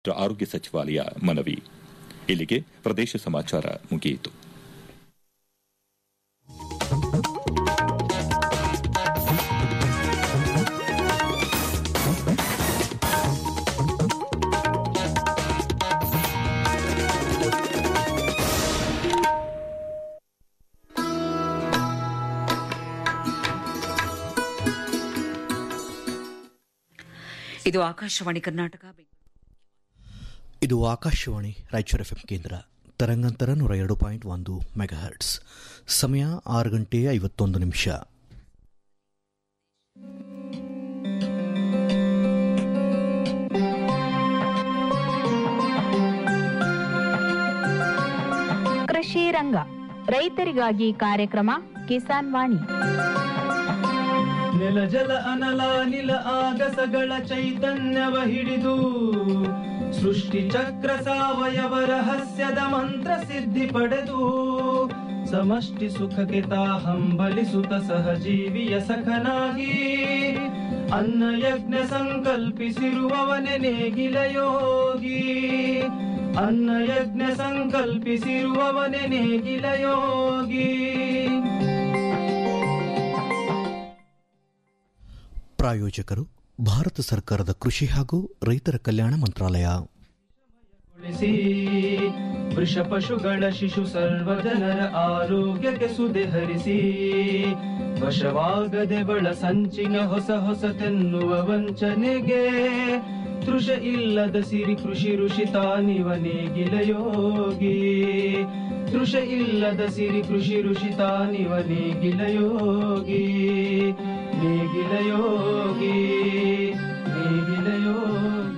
ಕೇಂದ್ರ ಆರೋಗ್ಯ ಸಚಿವಾಲಯ ಮನವಿ ಇಲ್ಲಿಗೆ ಪ್ರದೇಶ ಸಮಾಚಾರ ಮುಗಿಯಿತು ಇದು ಆಕಾಶವಾಣಿ ಕರ್ನಾಟಕ ಬೆಂಗಳೂರು. ಇದು ಆಕಾಶವಾಣಿ ರಾಯಚೂರು ಎಫ್ಎಂ ಕೇಂದ್ರ ತರಂಗಾಂತರ ನೂರ ಎರಡು ಪಾಯಿಂಟ್ ಒಂದು ಮೆಗಾಹರ್ಟ್ಸ್ ಸಮಯ ಆರು ಗಂಟೆ ಐವತ್ತೊಂದು ನಿಮಿಷ ಕೃಷಿ ರಂಗ ರೈತರಿಗಾಗಿ ಕಾರ್ಯಕ್ರಮ ಕಿಸಾನ್ ವಾಣಿ ನೆಲ ಜಲ ಅನಲ ನಿಲ ಆಗಸಗಳ ಚೈತನ್ಯವ ಹಿಡಿದು ಸೃಷ್ಟಿ ಚಕ್ರ ಸಾವಯವ ರಹಸ್ಯದ ಮಂತ್ರ ಸಿದ್ಧಿ ಪಡೆದು ಸಮಷ್ಟಿ ಸುಖಕ್ಕೆ ತಾ ಹಂಬಲಿಸುತ್ತ ಸಹಜೀವಿಯ ಸಖನಾಗಿ ಅನ್ನ ಯಜ್ಞ ಸಂಕಲ್ಪಿಸಿರುವವನೆ ನೇಗಿಲ ಯೋಗಿ ಅನ್ನ ಯಜ್ಞ ಸಂಕಲ್ಪಿಸಿರುವವನೆ ನೇಗಿಲ ಯೋಗಿ ಪ್ರಾಯೋಜಕರು ಭಾರತ ಸರ್ಕಾರದ ಕೃಷಿ ಹಾಗೂ ರೈತರ ಕಲ್ಯಾಣ ಮಂತ್ರಾಲಯ ಉಳಿಸಿ ವೃಷ ಪಶುಗಳ ಶಿಶು ಸರ್ವ ಜನರ ಆರೋಗ್ಯಕ್ಕೆ ಸುದೆ ಹರಿಸಿ ವಶವಾಗದೆ ಬಳ ಸಂಚಿನ ಹೊಸ ಹೊಸತೆನ್ನುವ ವಂಚನೆಗೆ ತೃಷ ಇಲ್ಲದ ಸಿರಿ ಕೃಷಿ ಋಷಿ ತಾನಿವ ನೇಗಿಲ ಯೋಗಿ ತೃಷ ಇಲ್ಲದ ಸಿರಿ ಕೃಷಿ ಋಷಿ ತಾನಿವ ನೇಗಿಲ ಯೋಗಿ ನೇಗಿಲ ಯೋಗಿ ನೇಗಿಲ ಯೋಗಿ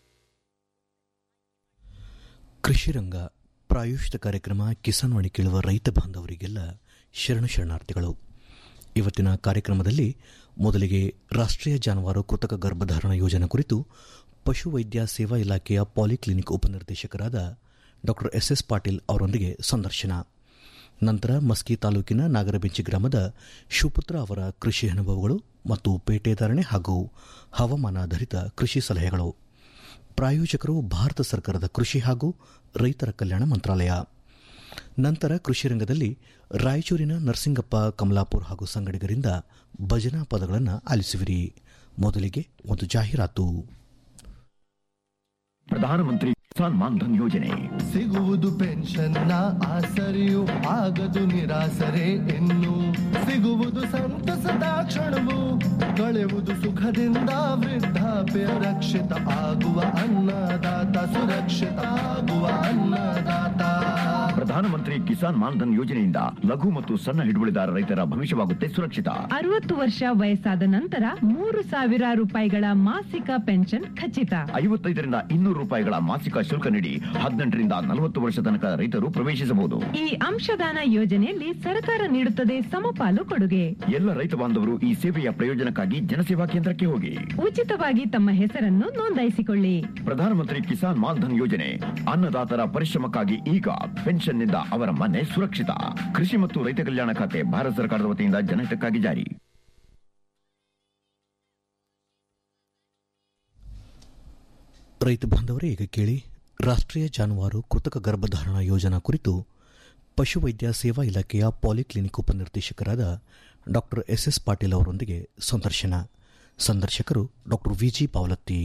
ಕೃಷಿ ರಂಗ ಪ್ರಾಯೋಜಿತ ಕಾರ್ಯಕ್ರಮ ಕಿಸಾನ್ ವಾಣಿ ಕೇಳುವ ರೈತ ಬಾಂಧವರಿಗೆಲ್ಲ ಶರಣು ಶರಣಾರ್ಥಿಗಳು ಇವತ್ತಿನ ಕಾರ್ಯಕ್ರಮದಲ್ಲಿ ಮೊದಲಿಗೆ ರಾಷ್ಟ್ರೀಯ ಜಾನುವಾರು ಕೃತಕ ಗರ್ಭಧಾರಣ ಯೋಜನೆ ಕುರಿತು ಪಶುವೈದ್ಯ ಸೇವಾ ಇಲಾಖೆಯ ಪಾಲಿಕ್ಲಿನಿಕ್ ಉಪನಿರ್ದೇಶಕರಾದ ಡಾ ಎಸ್ ಎಸ್ ಪಾಟೀಲ್ ಅವರೊಂದಿಗೆ ಸಂದರ್ಶನ ನಂತರ ಮಸ್ಕಿ ತಾಲೂಕಿನ ನಾಗರಬೆಂಚಿ ಗ್ರಾಮದ ಶಿವಪುತ್ರ ಅವರ ಕೃಷಿ ಅನುಭವಗಳು ಮತ್ತು ಪೇಟೆದಾರಣೆ ಹಾಗೂ ಹವಾಮಾನಾಧಾರಿತ ಕೃಷಿ ಸಲಹೆಗಳು ಪ್ರಾಯೋಜಕರು ಭಾರತ ಸರ್ಕಾರದ ಕೃಷಿ ಹಾಗೂ ರೈತರ ಕಲ್ಯಾಣ ಮಂತ್ರಾಲಯ ನಂತರ ಕೃಷಿ ರಂಗದಲ್ಲಿ ರಾಯಚೂರಿನ ನರಸಿಂಗಪ್ಪ ಕಮಲಾಪುರ್ ಹಾಗೂ ಸಂಗಡಿಗರಿಂದ ಭಜನಾ ಪದಗಳನ್ನು ಆಲಿಸುವಿರಿ ಮೊದಲಿಗೆ ಒಂದು ಜಾಹೀರಾತು ಪ್ರಧಾನಮಂತ್ರಿ ಕಿಸಾನ್ ಮಾನ್ಧನ್ ಯೋಜನೆ ಸಿಗುವುದು ಪೆನ್ಷನ್ನ ಆಸರೆಯು ಆಗದು ನಿರಾಸರೆ ಇನ್ನು ಸಿಗುವುದು ಸಂತಸದ ಕ್ಷಣವು ಕಳೆಯುವುದು ಸುಖದಿಂದ ವೃದ್ಧಾಪ್ಯ ರಕ್ಷಿತ ಆಗುವ ಅನ್ನದಾತ ಸುರಕ್ಷಿತ ಆಗುವ ಅನ್ನದಾತ ಪ್ರಧಾನಮಂತ್ರಿ ಕಿಸಾನ್ ಮಾನ್ಧನ್ ಯೋಜನೆಯಿಂದ ಲಘು ಮತ್ತು ಸಣ್ಣ ಹಿಡುವಳಿದಾರ ರೈತರ ಭವಿಷ್ಯವಾಗುತ್ತೆ ಸುರಕ್ಷಿತ ಅರವತ್ತು ವರ್ಷ ವಯಸ್ಸಾದ ನಂತರ ಮೂರು ಸಾವಿರ ರೂಪಾಯಿಗಳ ಮಾಸಿಕ ಪೆನ್ಷನ್ ಖಚಿತ ಐವತ್ತೈದರಿಂದ ಇನ್ನೂರು ರೂಪಾಯಿಗಳ ಮಾಸಿಕ ಶುಲ್ಕ ನೀಡಿ ಹದಿನೆಂಟರಿಂದ ನಲವತ್ತು ವರ್ಷ ತನಕ ರೈತರು ಪ್ರವೇಶಿಸಬಹುದು ಈ ಅಂಶದಾನ ಯೋಜನೆಯಲ್ಲಿ ಸರ್ಕಾರ ನೀಡುತ್ತದೆ ಸಮಪಾಲು ಕೊಡುಗೆ ಎಲ್ಲ ರೈತ ಬಾಂಧವರು ಈ ಸೇವೆಯ ಪ್ರಯೋಜನಕ್ಕಾಗಿ ಜನಸೇವಾ ಕೇಂದ್ರಕ್ಕೆ ಹೋಗಿ ಉಚಿತವಾಗಿ ತಮ್ಮ ಹೆಸರನ್ನು ನೋಂದಾಯಿಸಿಕೊಳ್ಳಿ ಪ್ರಧಾನಮಂತ್ರಿ ಕಿಸಾನ್ ಮಾನ್ಧನ್ ಯೋಜನೆ ಅನ್ನದಾತರ ಪರಿಶ್ರಮಕ್ಕಾಗಿ ಈಗ ಪೆನ್ಷನ್ನಿಂದ ಅವರ ಮನೆ ಸುರಕ್ಷಿತ ಕೃಷಿ ಮತ್ತು ರೈತ ಕಲ್ಯಾಣ ಖಾತೆ ಭಾರತ ಸರ್ಕಾರದ ವತಿಯಿಂದ ಜನಹಿತಕ್ಕಾಗಿ ಜಾರಿ ರೈತ ಬಾಂಧವರೇ ಈಗ ಕೇಳಿ ರಾಷ್ಟ್ರೀಯ ಜಾನುವಾರು ಕೃತಕ ಗರ್ಭಧಾರಣ ಯೋಜನಾ ಕುರಿತು ಪಶುವೈದ್ಯ ಸೇವಾ ಇಲಾಖೆಯ ಪಾಲಿಕ್ಲಿನಿಕ್ ಉಪನಿರ್ದೇಶಕರಾದ ಡಾ ಎಸ್ ಎಸ್ ಪಾಟೀಲ್ ಅವರೊಂದಿಗೆ ಸಂದರ್ಶನ ಸಂದರ್ಶಕರು ಡಾ ವಿಜಿ ಪಾವಲತ್ತಿ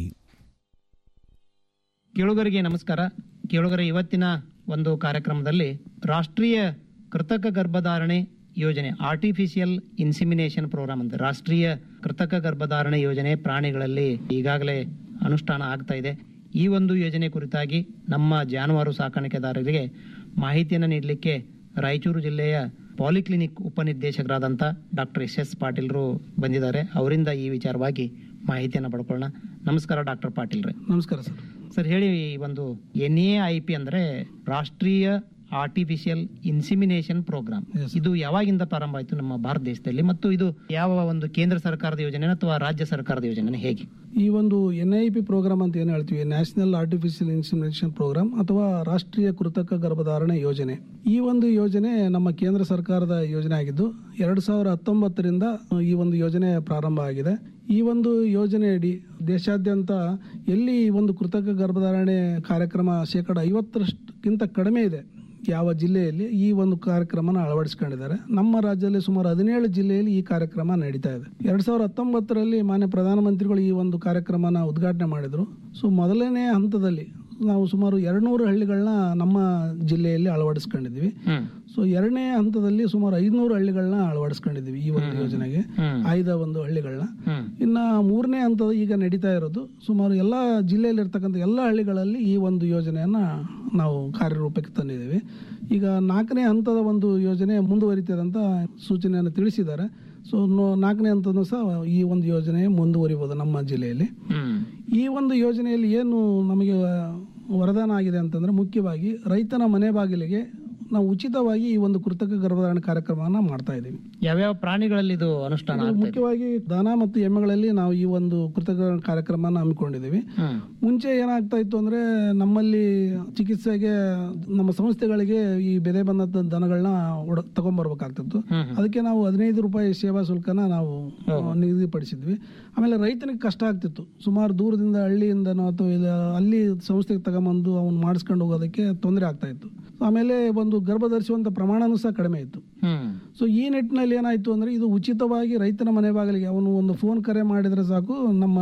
ಕೇಳುಗರಿಗೆ ನಮಸ್ಕಾರ ಕೇಳುಗರ ಇವತ್ತಿನ ಒಂದು ಕಾರ್ಯಕ್ರಮದಲ್ಲಿ ರಾಷ್ಟ್ರೀಯ ಕೃತಕ ಗರ್ಭಧಾರಣೆ ಯೋಜನೆ ಆರ್ಟಿಫಿಷಿಯಲ್ ಇನ್ಸಿಮಿನೇಷನ್ ಪ್ರೋಗ್ರಾಮ್ ಅಂತ ರಾಷ್ಟ್ರೀಯ ಕೃತಕ ಗರ್ಭಧಾರಣೆ ಯೋಜನೆ ಪ್ರಾಣಿಗಳಲ್ಲಿ ಈಗಾಗಲೇ ಅನುಷ್ಠಾನ ಆಗ್ತಾ ಇದೆ ಈ ಒಂದು ಯೋಜನೆ ಕುರಿತಾಗಿ ನಮ್ಮ ಜಾನುವಾರು ಸಾಕಾಣಿಕೆದಾರರಿಗೆ ಮಾಹಿತಿಯನ್ನು ನೀಡಲಿಕ್ಕೆ ರಾಯಚೂರು ಜಿಲ್ಲೆಯ ಪಾಲಿಕ್ಲಿನಿಕ್ ಉಪನಿರ್ದೇಶಕರಾದಂಥ ಡಾಕ್ಟರ್ ಎಸ್ ಎಸ್ ಪಾಟೀಲ್ರು ಬಂದಿದ್ದಾರೆ ಅವರಿಂದ ಈ ವಿಚಾರವಾಗಿ ಮಾಹಿತಿಯನ್ನು ಪಡ್ಕೊಳ್ಳೋಣ ನಮಸ್ಕಾರ ಡಾಕ್ಟರ್ ಪಾಟೀಲ್ರೆ ನಮಸ್ಕಾರ ಸರ್ ಸರ್ ಹೇಳಿ ಈ ಒಂದು ಎನ್ ಎ ಐ ಪಿ ಅಂದರೆ ರಾಷ್ಟ್ರೀಯ ಆರ್ಟಿಫಿಷಿಯಲ್ ಇನ್ಸಿಮಿನೇಷನ್ ಪ್ರೋಗ್ರಾಮ್ ಇದು ಯಾವಾಗಿಂದ ಪ್ರಾರಂಭ ಆಯಿತು ನಮ್ಮ ಭಾರತ ದೇಶದಲ್ಲಿ ಮತ್ತು ಇದು ಯಾವ ಒಂದು ಕೇಂದ್ರ ಸರ್ಕಾರದ ಯೋಜನೆ ಅಥವಾ ರಾಜ್ಯ ಸರ್ಕಾರದ ಯೋಜನೆ ಹೇಗೆ ಈ ಒಂದು ಎನ್ ಐ ಪಿ ಪ್ರೋಗ್ರಾಮ್ ಅಂತ ಏನು ಹೇಳ್ತೀವಿ ನ್ಯಾಷನಲ್ ಆರ್ಟಿಫಿಷಿಯಲ್ ಇನ್ಸಿಮಿನೇಷನ್ ಪ್ರೋಗ್ರಾಮ್ ಅಥವಾ ರಾಷ್ಟ್ರೀಯ ಕೃತಕ ಗರ್ಭಧಾರಣೆ ಯೋಜನೆ ಈ ಒಂದು ಯೋಜನೆ ನಮ್ಮ ಕೇಂದ್ರ ಸರ್ಕಾರದ ಯೋಜನೆ ಆಗಿದ್ದು ಎರಡು ಸಾವಿರ ಹತ್ತೊಂಬತ್ತರಿಂದ ಈ ಒಂದು ಯೋಜನೆ ಪ್ರಾರಂಭ ಆಗಿದೆ ಈ ಒಂದು ಯೋಜನೆಯಡಿ ದೇಶಾದ್ಯಂತ ಎಲ್ಲಿ ಈ ಒಂದು ಕೃತಕ ಗರ್ಭಧಾರಣೆ ಕಾರ್ಯಕ್ರಮ ಶೇಕಡ ಐವತ್ತರಷ್ಟಕ್ಕಿಂತ ಕಡಿಮೆ ಇದೆ ಯಾವ ಜಿಲ್ಲೆಯಲ್ಲಿ ಈ ಒಂದು ಕಾರ್ಯಕ್ರಮನ ಅಳವಡಿಸಿಕೊಂಡಿದ್ದಾರೆ ನಮ್ಮ ರಾಜ್ಯದಲ್ಲಿ ಸುಮಾರು ಹದಿನೇಳು ಜಿಲ್ಲೆಯಲ್ಲಿ ಈ ಕಾರ್ಯಕ್ರಮ ನಡೀತಾ ಇದೆ ಎರಡ್ ಸಾವಿರದ ಹತ್ತೊಂಬತ್ತರಲ್ಲಿ ಮಾನ್ಯ ಪ್ರಧಾನಮಂತ್ರಿಗಳು ಈ ಒಂದು ಕಾರ್ಯಕ್ರಮನ ಉದ್ಘಾಟನೆ ಮಾಡಿದ್ರು ಸೊ ಮೊದಲನೇ ಹಂತದಲ್ಲಿ ನಾವು ಸುಮಾರು ಎರಡ್ನೂರು ಹಳ್ಳಿಗಳನ್ನ ನಮ್ಮ ಜಿಲ್ಲೆಯಲ್ಲಿ ಅಳವಡಿಸ್ಕೊಂಡಿದ್ವಿ ಸೊ ಎರಡನೇ ಹಂತದಲ್ಲಿ ಸುಮಾರು ಐದುನೂರು ಹಳ್ಳಿಗಳನ್ನ ಅಳವಡಿಸ್ಕೊಂಡಿದ್ವಿ ಈ ಒಂದು ಯೋಜನೆಗೆ ಆಯ್ದ ಒಂದು ಹಳ್ಳಿಗಳನ್ನ ಇನ್ನ ಮೂರನೇ ಹಂತದ ಈಗ ನಡೀತಾ ಇರೋದು ಸುಮಾರು ಎಲ್ಲ ಜಿಲ್ಲೆಯಲ್ಲಿ ಇರ್ತಕ್ಕಂಥ ಎಲ್ಲ ಹಳ್ಳಿಗಳಲ್ಲಿ ಈ ಒಂದು ಯೋಜನೆಯನ್ನ ನಾವು ಕಾರ್ಯರೂಪಕ್ಕೆ ತಂದಿದ್ದೀವಿ ಈಗ ನಾಲ್ಕನೇ ಹಂತದ ಒಂದು ಯೋಜನೆ ಮುಂದುವರಿತದೆ ಅಂತ ಸೂಚನೆಯನ್ನು ತಿಳಿಸಿದ್ದಾರೆ ಸೊ ನಾಲ್ಕನೇ ಹಂತನೂ ಸಹ ಈ ಒಂದು ಯೋಜನೆ ಮುಂದುವರಿಬೋದು ನಮ್ಮ ಜಿಲ್ಲೆಯಲ್ಲಿ ಈ ಒಂದು ಯೋಜನೆಯಲ್ಲಿ ಏನು ನಮಗೆ ವರದಾನ ಆಗಿದೆ ಅಂತಂದ್ರೆ ಮುಖ್ಯವಾಗಿ ರೈತನ ಮನೆ ಬಾಗಿಲಿಗೆ ನಾವು ಉಚಿತವಾಗಿ ಈ ಒಂದು ಕೃತಕ ಗರ್ಭಧಾರಣೆ ಕಾರ್ಯಕ್ರಮವನ್ನ ಮಾಡ್ತಾ ಇದ್ದೀವಿ ಯಾವ್ಯಾವ ಪ್ರಾಣಿಗಳಲ್ಲಿ ಇದು ಅನುಷ್ಠಾನ ಇದು ಆಗ್ತಾ ಇದೆ? ಮುಖ್ಯವಾಗಿ ದನ ಮತ್ತು ಎಮ್ಮೆಗಳಲ್ಲಿ ನಾವು ಈ ಒಂದು ಕೃತಕ ಕಾರ್ಯಕ್ರಮನ ಹಮ್ಮಿಕೊಂಡಿದ್ದೀವಿ ಹ್ಮ್. ಮುಂಚೆ ಏನಾಗ್ತಾ ಇತ್ತು ಅಂದ್ರೆ ನಮ್ಮಲ್ಲಿ ಚಿಕಿತ್ಸೆಗೆ ನಮ್ಮ ಸಂಸ್ಥೆಗಳಿಗೆ ಈ ಬೆಲೆ ಬಂದ ದನಗಳನ್ನ ಒಡ ತಗೊಂಡ್ಬರ್ಬೇಕಾಗ್ತಿತ್ತು ಅದಕ್ಕೆ ನಾವು ಹದಿನೈದು ರೂಪಾಯಿ ಸೇವಾ ಶುಲ್ಕನ ನಾವು ನಿಗದಿಪಡಿಸಿದ್ವಿ ಆಮೇಲೆ ರೈತನಿಗೆ ಕಷ್ಟ ಆಗ್ತಿತ್ತು ಸುಮಾರು ದೂರದಿಂದ ಹಳ್ಳಿಯಿಂದನೋ ಅಥವಾ ಇಲ್ಲ ಅಲ್ಲಿ ಸಂಸ್ಥೆಗೆ ತಗೊಂಬಂದು ಅವ್ನು ಮಾಡಿಸ್ಕೊಂಡು ಹೋಗೋದಕ್ಕೆ ತೊಂದರೆ ಆಗ್ತಾ ಇತ್ತು ಆಮೇಲೆ ಒಂದು ಗರ್ಭ ಧರಿಸುವಂತ ಪ್ರಮಾಣನೂ ಸಹ ಕಡಿಮೆ ಇತ್ತು ಸೊ ಈ ನಿಟ್ಟಿನಲ್ಲಿ ಏನಾಯ್ತು ಅಂದ್ರೆ ಇದು ಉಚಿತವಾಗಿ ರೈತನ ಮನೆ ಬಾಗಿಲಿಗೆ ಅವನು ಒಂದು ಫೋನ್ ಕರೆ ಮಾಡಿದ್ರೆ ಸಾಕು ನಮ್ಮ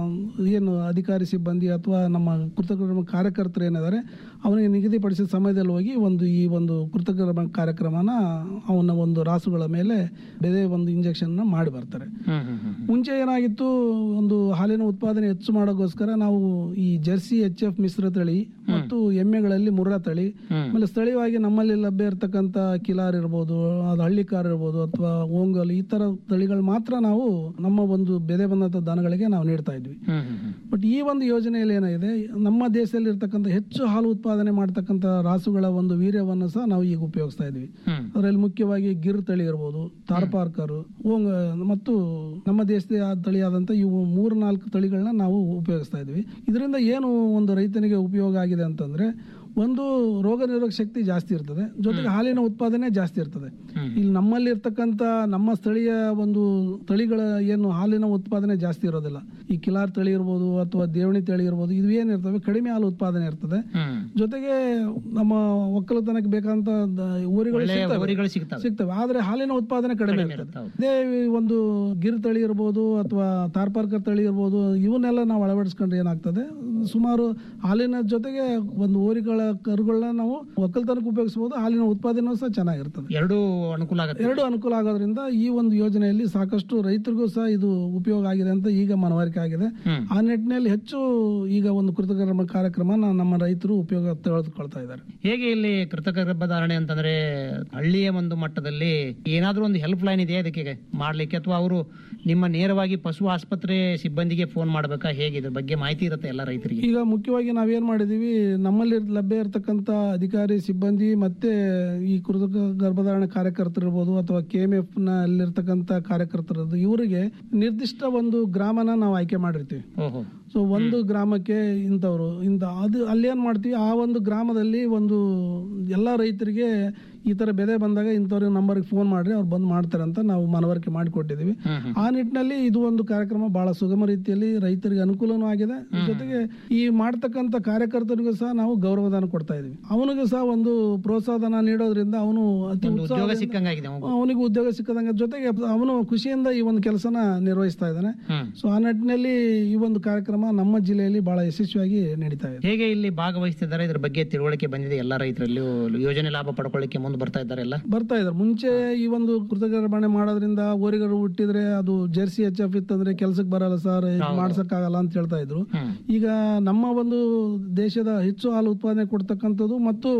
ಏನು ಅಧಿಕಾರಿ ಸಿಬ್ಬಂದಿ ಅಥವಾ ನಮ್ಮ ಕೃತಕ ಕಾರ್ಯಕರ್ತರು ಏನಿದ್ದಾರೆ ಅವನಿಗೆ ನಿಗದಿಪಡಿಸಿದ ಸಮಯದಲ್ಲಿ ಹೋಗಿ ಒಂದು ಈ ಒಂದು ಕೃತಕ ಕಾರ್ಯಕ್ರಮನ ಅವನ ಒಂದು ರಾಸುಗಳ ಮೇಲೆ ಬೆಲೆ ಒಂದು ಇಂಜೆಕ್ಷನ್ ಮಾಡಿ ಬರ್ತಾರೆ ಮುಂಚೆ ಏನಾಗಿತ್ತು ಒಂದು ಹಾಲಿನ ಉತ್ಪಾದನೆ ಹೆಚ್ಚು ಮಾಡೋಕ್ಕೋಸ್ಕರ ನಾವು ಈ ಜರ್ಸಿ ಎಚ್ ಎಫ್ ಮಿಶ್ರ ತಳಿ ಮತ್ತು ಎಮ್ಮೆಗಳಲ್ಲಿ ಮುರ್ರಾ ತಳಿ ಆಮೇಲೆ ಸ್ಥಳೀಯವಾಗಿ ನಮ್ಮಲ್ಲಿ ಲಭ್ಯ ಇರತಕ್ಕಂತ ಕಿಲಾರ್ ಇರ್ಬೋದು ಅದು ಹಳ್ಳಿಕಾರ್ ಇರ್ಬೋದು ಅಥವಾ ಓಂಗಲ್ ಈ ತರ ತಳಿಗಳು ಮಾತ್ರ ನಾವು ನಮ್ಮ ಒಂದು ಬೆಲೆ ಬಂದಂತ ದನಗಳಿಗೆ ನಾವು ನೀಡ್ತಾ ಇದ್ವಿ ಬಟ್ ಈ ಒಂದು ಯೋಜನೆಯಲ್ಲಿ ಏನಾಗಿದೆ ನಮ್ಮ ದೇಶದಲ್ಲಿ ಇರ್ತಕ್ಕಂಥ ಹೆಚ್ಚು ಹಾಲು ಉತ್ಪಾದನೆ ಮಾಡ್ತಕ್ಕಂಥ ರಾಸುಗಳ ಒಂದು ವೀರ್ಯವನ್ನು ಸಹ ನಾವು ಈಗ ಉಪಯೋಗಿಸ್ತಾ ಇದ್ವಿ ಅದರಲ್ಲಿ ಮುಖ್ಯವಾಗಿ ಗಿರ್ ತಳಿ ಇರ್ಬೋದು ತಾರ್ಪಾರ್ಕರ್ ಓಂಗ್ ಮತ್ತು ನಮ್ಮ ದೇಶದ ತಳಿಯಾದಂತ ಇವು ಮೂರು ನಾಲ್ಕು ತಳಿಗಳನ್ನ ನಾವು ಉಪಯೋಗಿಸ್ತಾ ಇದ್ವಿ ಇದರಿಂದ ಏನು ಒಂದು ರೈತನಿಗೆ ಉಪಯೋಗ ಆಗಿದೆ ಅಂತಂದ್ರೆ ಒಂದು ರೋಗ ನಿರೋಧಕ ಶಕ್ತಿ ಜಾಸ್ತಿ ಇರ್ತದೆ ಜೊತೆಗೆ ಹಾಲಿನ ಉತ್ಪಾದನೆ ಜಾಸ್ತಿ ಇರ್ತದೆ ಇಲ್ಲಿ ನಮ್ಮಲ್ಲಿ ಇರ್ತಕ್ಕಂಥ ನಮ್ಮ ಸ್ಥಳೀಯ ಒಂದು ತಳಿಗಳ ಏನು ಹಾಲಿನ ಉತ್ಪಾದನೆ ಜಾಸ್ತಿ ಇರೋದಿಲ್ಲ ಈ ಕಿಲಾರ್ ತಳಿ ಇರ್ಬೋದು ಅಥವಾ ದೇವಣಿ ತಳಿ ಇರ್ಬೋದು ಇದು ಏನಿರ್ತವೆ ಕಡಿಮೆ ಹಾಲು ಉತ್ಪಾದನೆ ಇರ್ತದೆ ಜೊತೆಗೆ ನಮ್ಮ ಒಕ್ಕಲತನಕ್ಕೆ ಬೇಕಾದಂತ ದ- ಊರುಗಳು ಒಳ್ಳೆಯ ಸಿಗ್ತವೆ. ಊರುಗಳು ಸಿಗ್ತವೆ. ಸಿಗ್ತವೆ ಆದ್ರೆ ಹಾಲಿನ ಉತ್ಪಾದನೆ ಕಡಿಮೆ ಇರ್ತದೆ ಇದೇ ಒಂದು ಗಿರ್ ತಳಿ ಇರ್ಬೋದು ಅಥವಾ ತಾರ್ಪಾರ್ಕರ್ ತಳಿ ಇರ್ಬೋದು ಇವನ್ನೆಲ್ಲ ನಾವು ಅಳವಡಿಸ್ಕೊಂಡ್ರೆ ಏನಾಗ್ತದೆ ಸುಮಾರು ಹಾಲಿನ ಜೊತೆಗೆ ಒಂದು ಓರಿಗಳ ಕರುಗಳನ್ನ ನಾವು ಒಕ್ಕಲ್ತನಕ್ಕೆ ಉಪಯೋಗಿಸಬಹುದು ಹಾಲಿನ ಉತ್ಪಾದನೆ ಸಹ ಚೆನ್ನಾಗಿರ್ತದೆ ಎರಡೂ ಅನುಕೂಲ ಆಗುತ್ತೆ ಎರಡು ಅನುಕೂಲ ಆಗೋದ್ರಿಂದ ಈ ಒಂದು ಯೋಜನೆಯಲ್ಲಿ ಸಾಕಷ್ಟು ರೈತರಿಗೂ ಸಹ ಇದು ಉಪಯೋಗ ಆಗಿದೆ ಅಂತ ಈಗ ಮನವರಿಕೆ ಆಗಿದೆ ಆ ನಿಟ್ಟಿನಲ್ಲಿ ಹೆಚ್ಚು ಈಗ ಒಂದು ಕೃತಕ ಕಾರ್ಯಕ್ರಮ ನಮ್ಮ ರೈತರು ಉಪಯೋಗ ತೆಗೆದುಕೊಳ್ತಾ ಇದ್ದಾರೆ ಹೇಗೆ ಇಲ್ಲಿ ಕೃತಕ ಗರ್ಭಧಾರಣೆ ಅಂತಂದ್ರೆ ಹಳ್ಳಿಯ ಒಂದು ಮಟ್ಟದಲ್ಲಿ ಏನಾದ್ರೂ ಒಂದು ಹೆಲ್ಪ್ ಲೈನ್ ಇದೆಯಾ ಇದಕ್ಕೆ ಮಾಡ್ಲಿಕ್ಕೆ ಅಥವಾ ಅವರು ನಿಮ್ಮ ನೇರವಾಗಿ ಪಶು ಆಸ್ಪತ್ರೆ ಸಿಬ್ಬಂದಿಗೆ ಫೋನ್ ಮಾಡ್ಬೇಕಾ ಹೇಗೆ ಇದ್ರ ಬಗ್ಗೆ ಮಾಹಿತಿ ಇರುತ್ತೆ ಎಲ್ಲ ರೈತರಿಗೆ ಈಗ ಮುಖ್ಯವಾಗಿ ನಾವೇನ್ ಮಾಡಿದೀವಿ ನಮ್ಮಲ್ಲಿ ಲಭ್ಯ ಇರತಕ್ಕಂತ ಅಧಿಕಾರಿ ಸಿಬ್ಬಂದಿ ಮತ್ತೆ ಈ ಕೃತಕ ಗರ್ಭಧಾರಣೆ ಕಾರ್ಯಕರ್ತರು ಇರ್ಬೋದು ಅಥವಾ ಕೆ ಎಂ ಎಫ್ ನ ಅಲ್ಲಿರ್ತಕ್ಕಂತ ಕಾರ್ಯಕರ್ತರದ್ದು ಇವರಿಗೆ ನಿರ್ದಿಷ್ಟ ಒಂದು ಗ್ರಾಮನ ನಾವು ಆಯ್ಕೆ ಮಾಡಿರ್ತೀವಿ ಓಹೋ ಸೊ ಒಂದು ಗ್ರಾಮಕ್ಕೆ ಇಂಥವ್ರು ಇಂಥ ಅದು ಅಲ್ಲೇನ್ ಮಾಡ್ತೀವಿ ಆ ಒಂದು ಗ್ರಾಮದಲ್ಲಿ ಒಂದು ಎಲ್ಲ ರೈತರಿಗೆ ಈ ತರ ಬೆಲೆ ಬಂದಾಗ ಇಂಥವ್ರಿಗೆ ನಂಬರ್ಗೆ ಫೋನ್ ಮಾಡ್ರಿ ಅವ್ರು ಬಂದ್ ಮಾಡ್ತಾರೆ ಅಂತ ನಾವು ಮನವರಿಕೆ ಮಾಡಿಕೊಟ್ಟಿದ್ದೀವಿ ಆ ನಿಟ್ಟಿನಲ್ಲಿ ಇದು ಒಂದು ಕಾರ್ಯಕ್ರಮ ಬಹಳ ಸುಗಮ ರೀತಿಯಲ್ಲಿ ರೈತರಿಗೆ ಅನುಕೂಲನೂ ಆಗಿದೆ ಜೊತೆಗೆ ಈ ಮಾಡ್ತಕ್ಕಂಥ ಕಾರ್ಯಕರ್ತರಿಗೂ ಸಹ ನಾವು ಗೌರವಧನ ಕೊಡ್ತಾ ಇದೀವಿ ಅವನಿಗೂ ಸಹ ಒಂದು ಪ್ರೋತ್ಸಾಹನ ನೀಡೋದ್ರಿಂದ ಅವನು ಅತಿ ಒಂದು ಉದ್ಯೋಗ ಉತ್ಸಾಹದಿಂದ- ಸಿಕ್ಕಂಗಾಗಿದೆ ಅವ್ನಿಗೆ. ಅವನಿಗೆ ಉದ್ಯೋಗ ಸಿಕ್ಕದಂಗೆ ಜೊತೆಗೆ ಅವನು ಖುಷಿಯಿಂದ ಈ ಒಂದು ಕೆಲಸನ ನಿರ್ವಹಿಸ್ತಾ ಇದ್ದಾನೆ ಸೊ ಆ ನಿಟ್ಟಿನಲ್ಲಿ ಈ ಒಂದು ಕಾರ್ಯಕ್ರಮ ನಮ್ಮ ಜಿಲ್ಲೆಯಲ್ಲಿ ಬಹಳ ಯಶಸ್ವಿಯಾಗಿ ನಡೀತಾ ಇದೆ ಹೇಗೆ ಇಲ್ಲಿ ಭಾಗವಹಿಸ್ತಿದ್ದಾರೆ ಇದ್ರ ಬಗ್ಗೆ ತಿಳುವಳಿಕೆ ಬಂದಿದೆ ಎಲ್ಲ ರೈತರಲ್ಲಿ ಯೋಜನೆ ಲಾಭ ಪಡ್ಕೊಳ್ಳಿಕ್ಕೆ ಮುಂದೆ ಬರ್ತಾ ಇದ್ದಾರೆ ಎಲ್ಲ ಬರ್ತಾ ಇದ್ದಾರೆ ಮುಂಚೆ ಈ ಒಂದು ಕೃತಕ ಗರ್ಭಣೆ ಮಾಡೋದ್ರಿಂದ ಓರಿಗರು ಹುಟ್ಟಿದ್ರೆ ಅದು ಜರ್ಸಿ ಎಚ್ ಎಫ್ ಇತ್ತಂದ್ರೆ ಕೆಲ್ಸಕ್ಕೆ ಬರಲ್ಲ ಸರ್ ಮಾಡ್ಸಕ್ಕಾಗಲ್ಲ ಅಂತ ಹೇಳ್ತಾ ಇದ್ರು ಈಗ ನಮ್ಮ ಒಂದು ದೇಶದ ಹೆಚ್ಚು ಹಾಲು ಉತ್ಪಾದನೆ ಕೊಡ್ತಕ್ಕಂಥದ್ದು ಮತ್ತು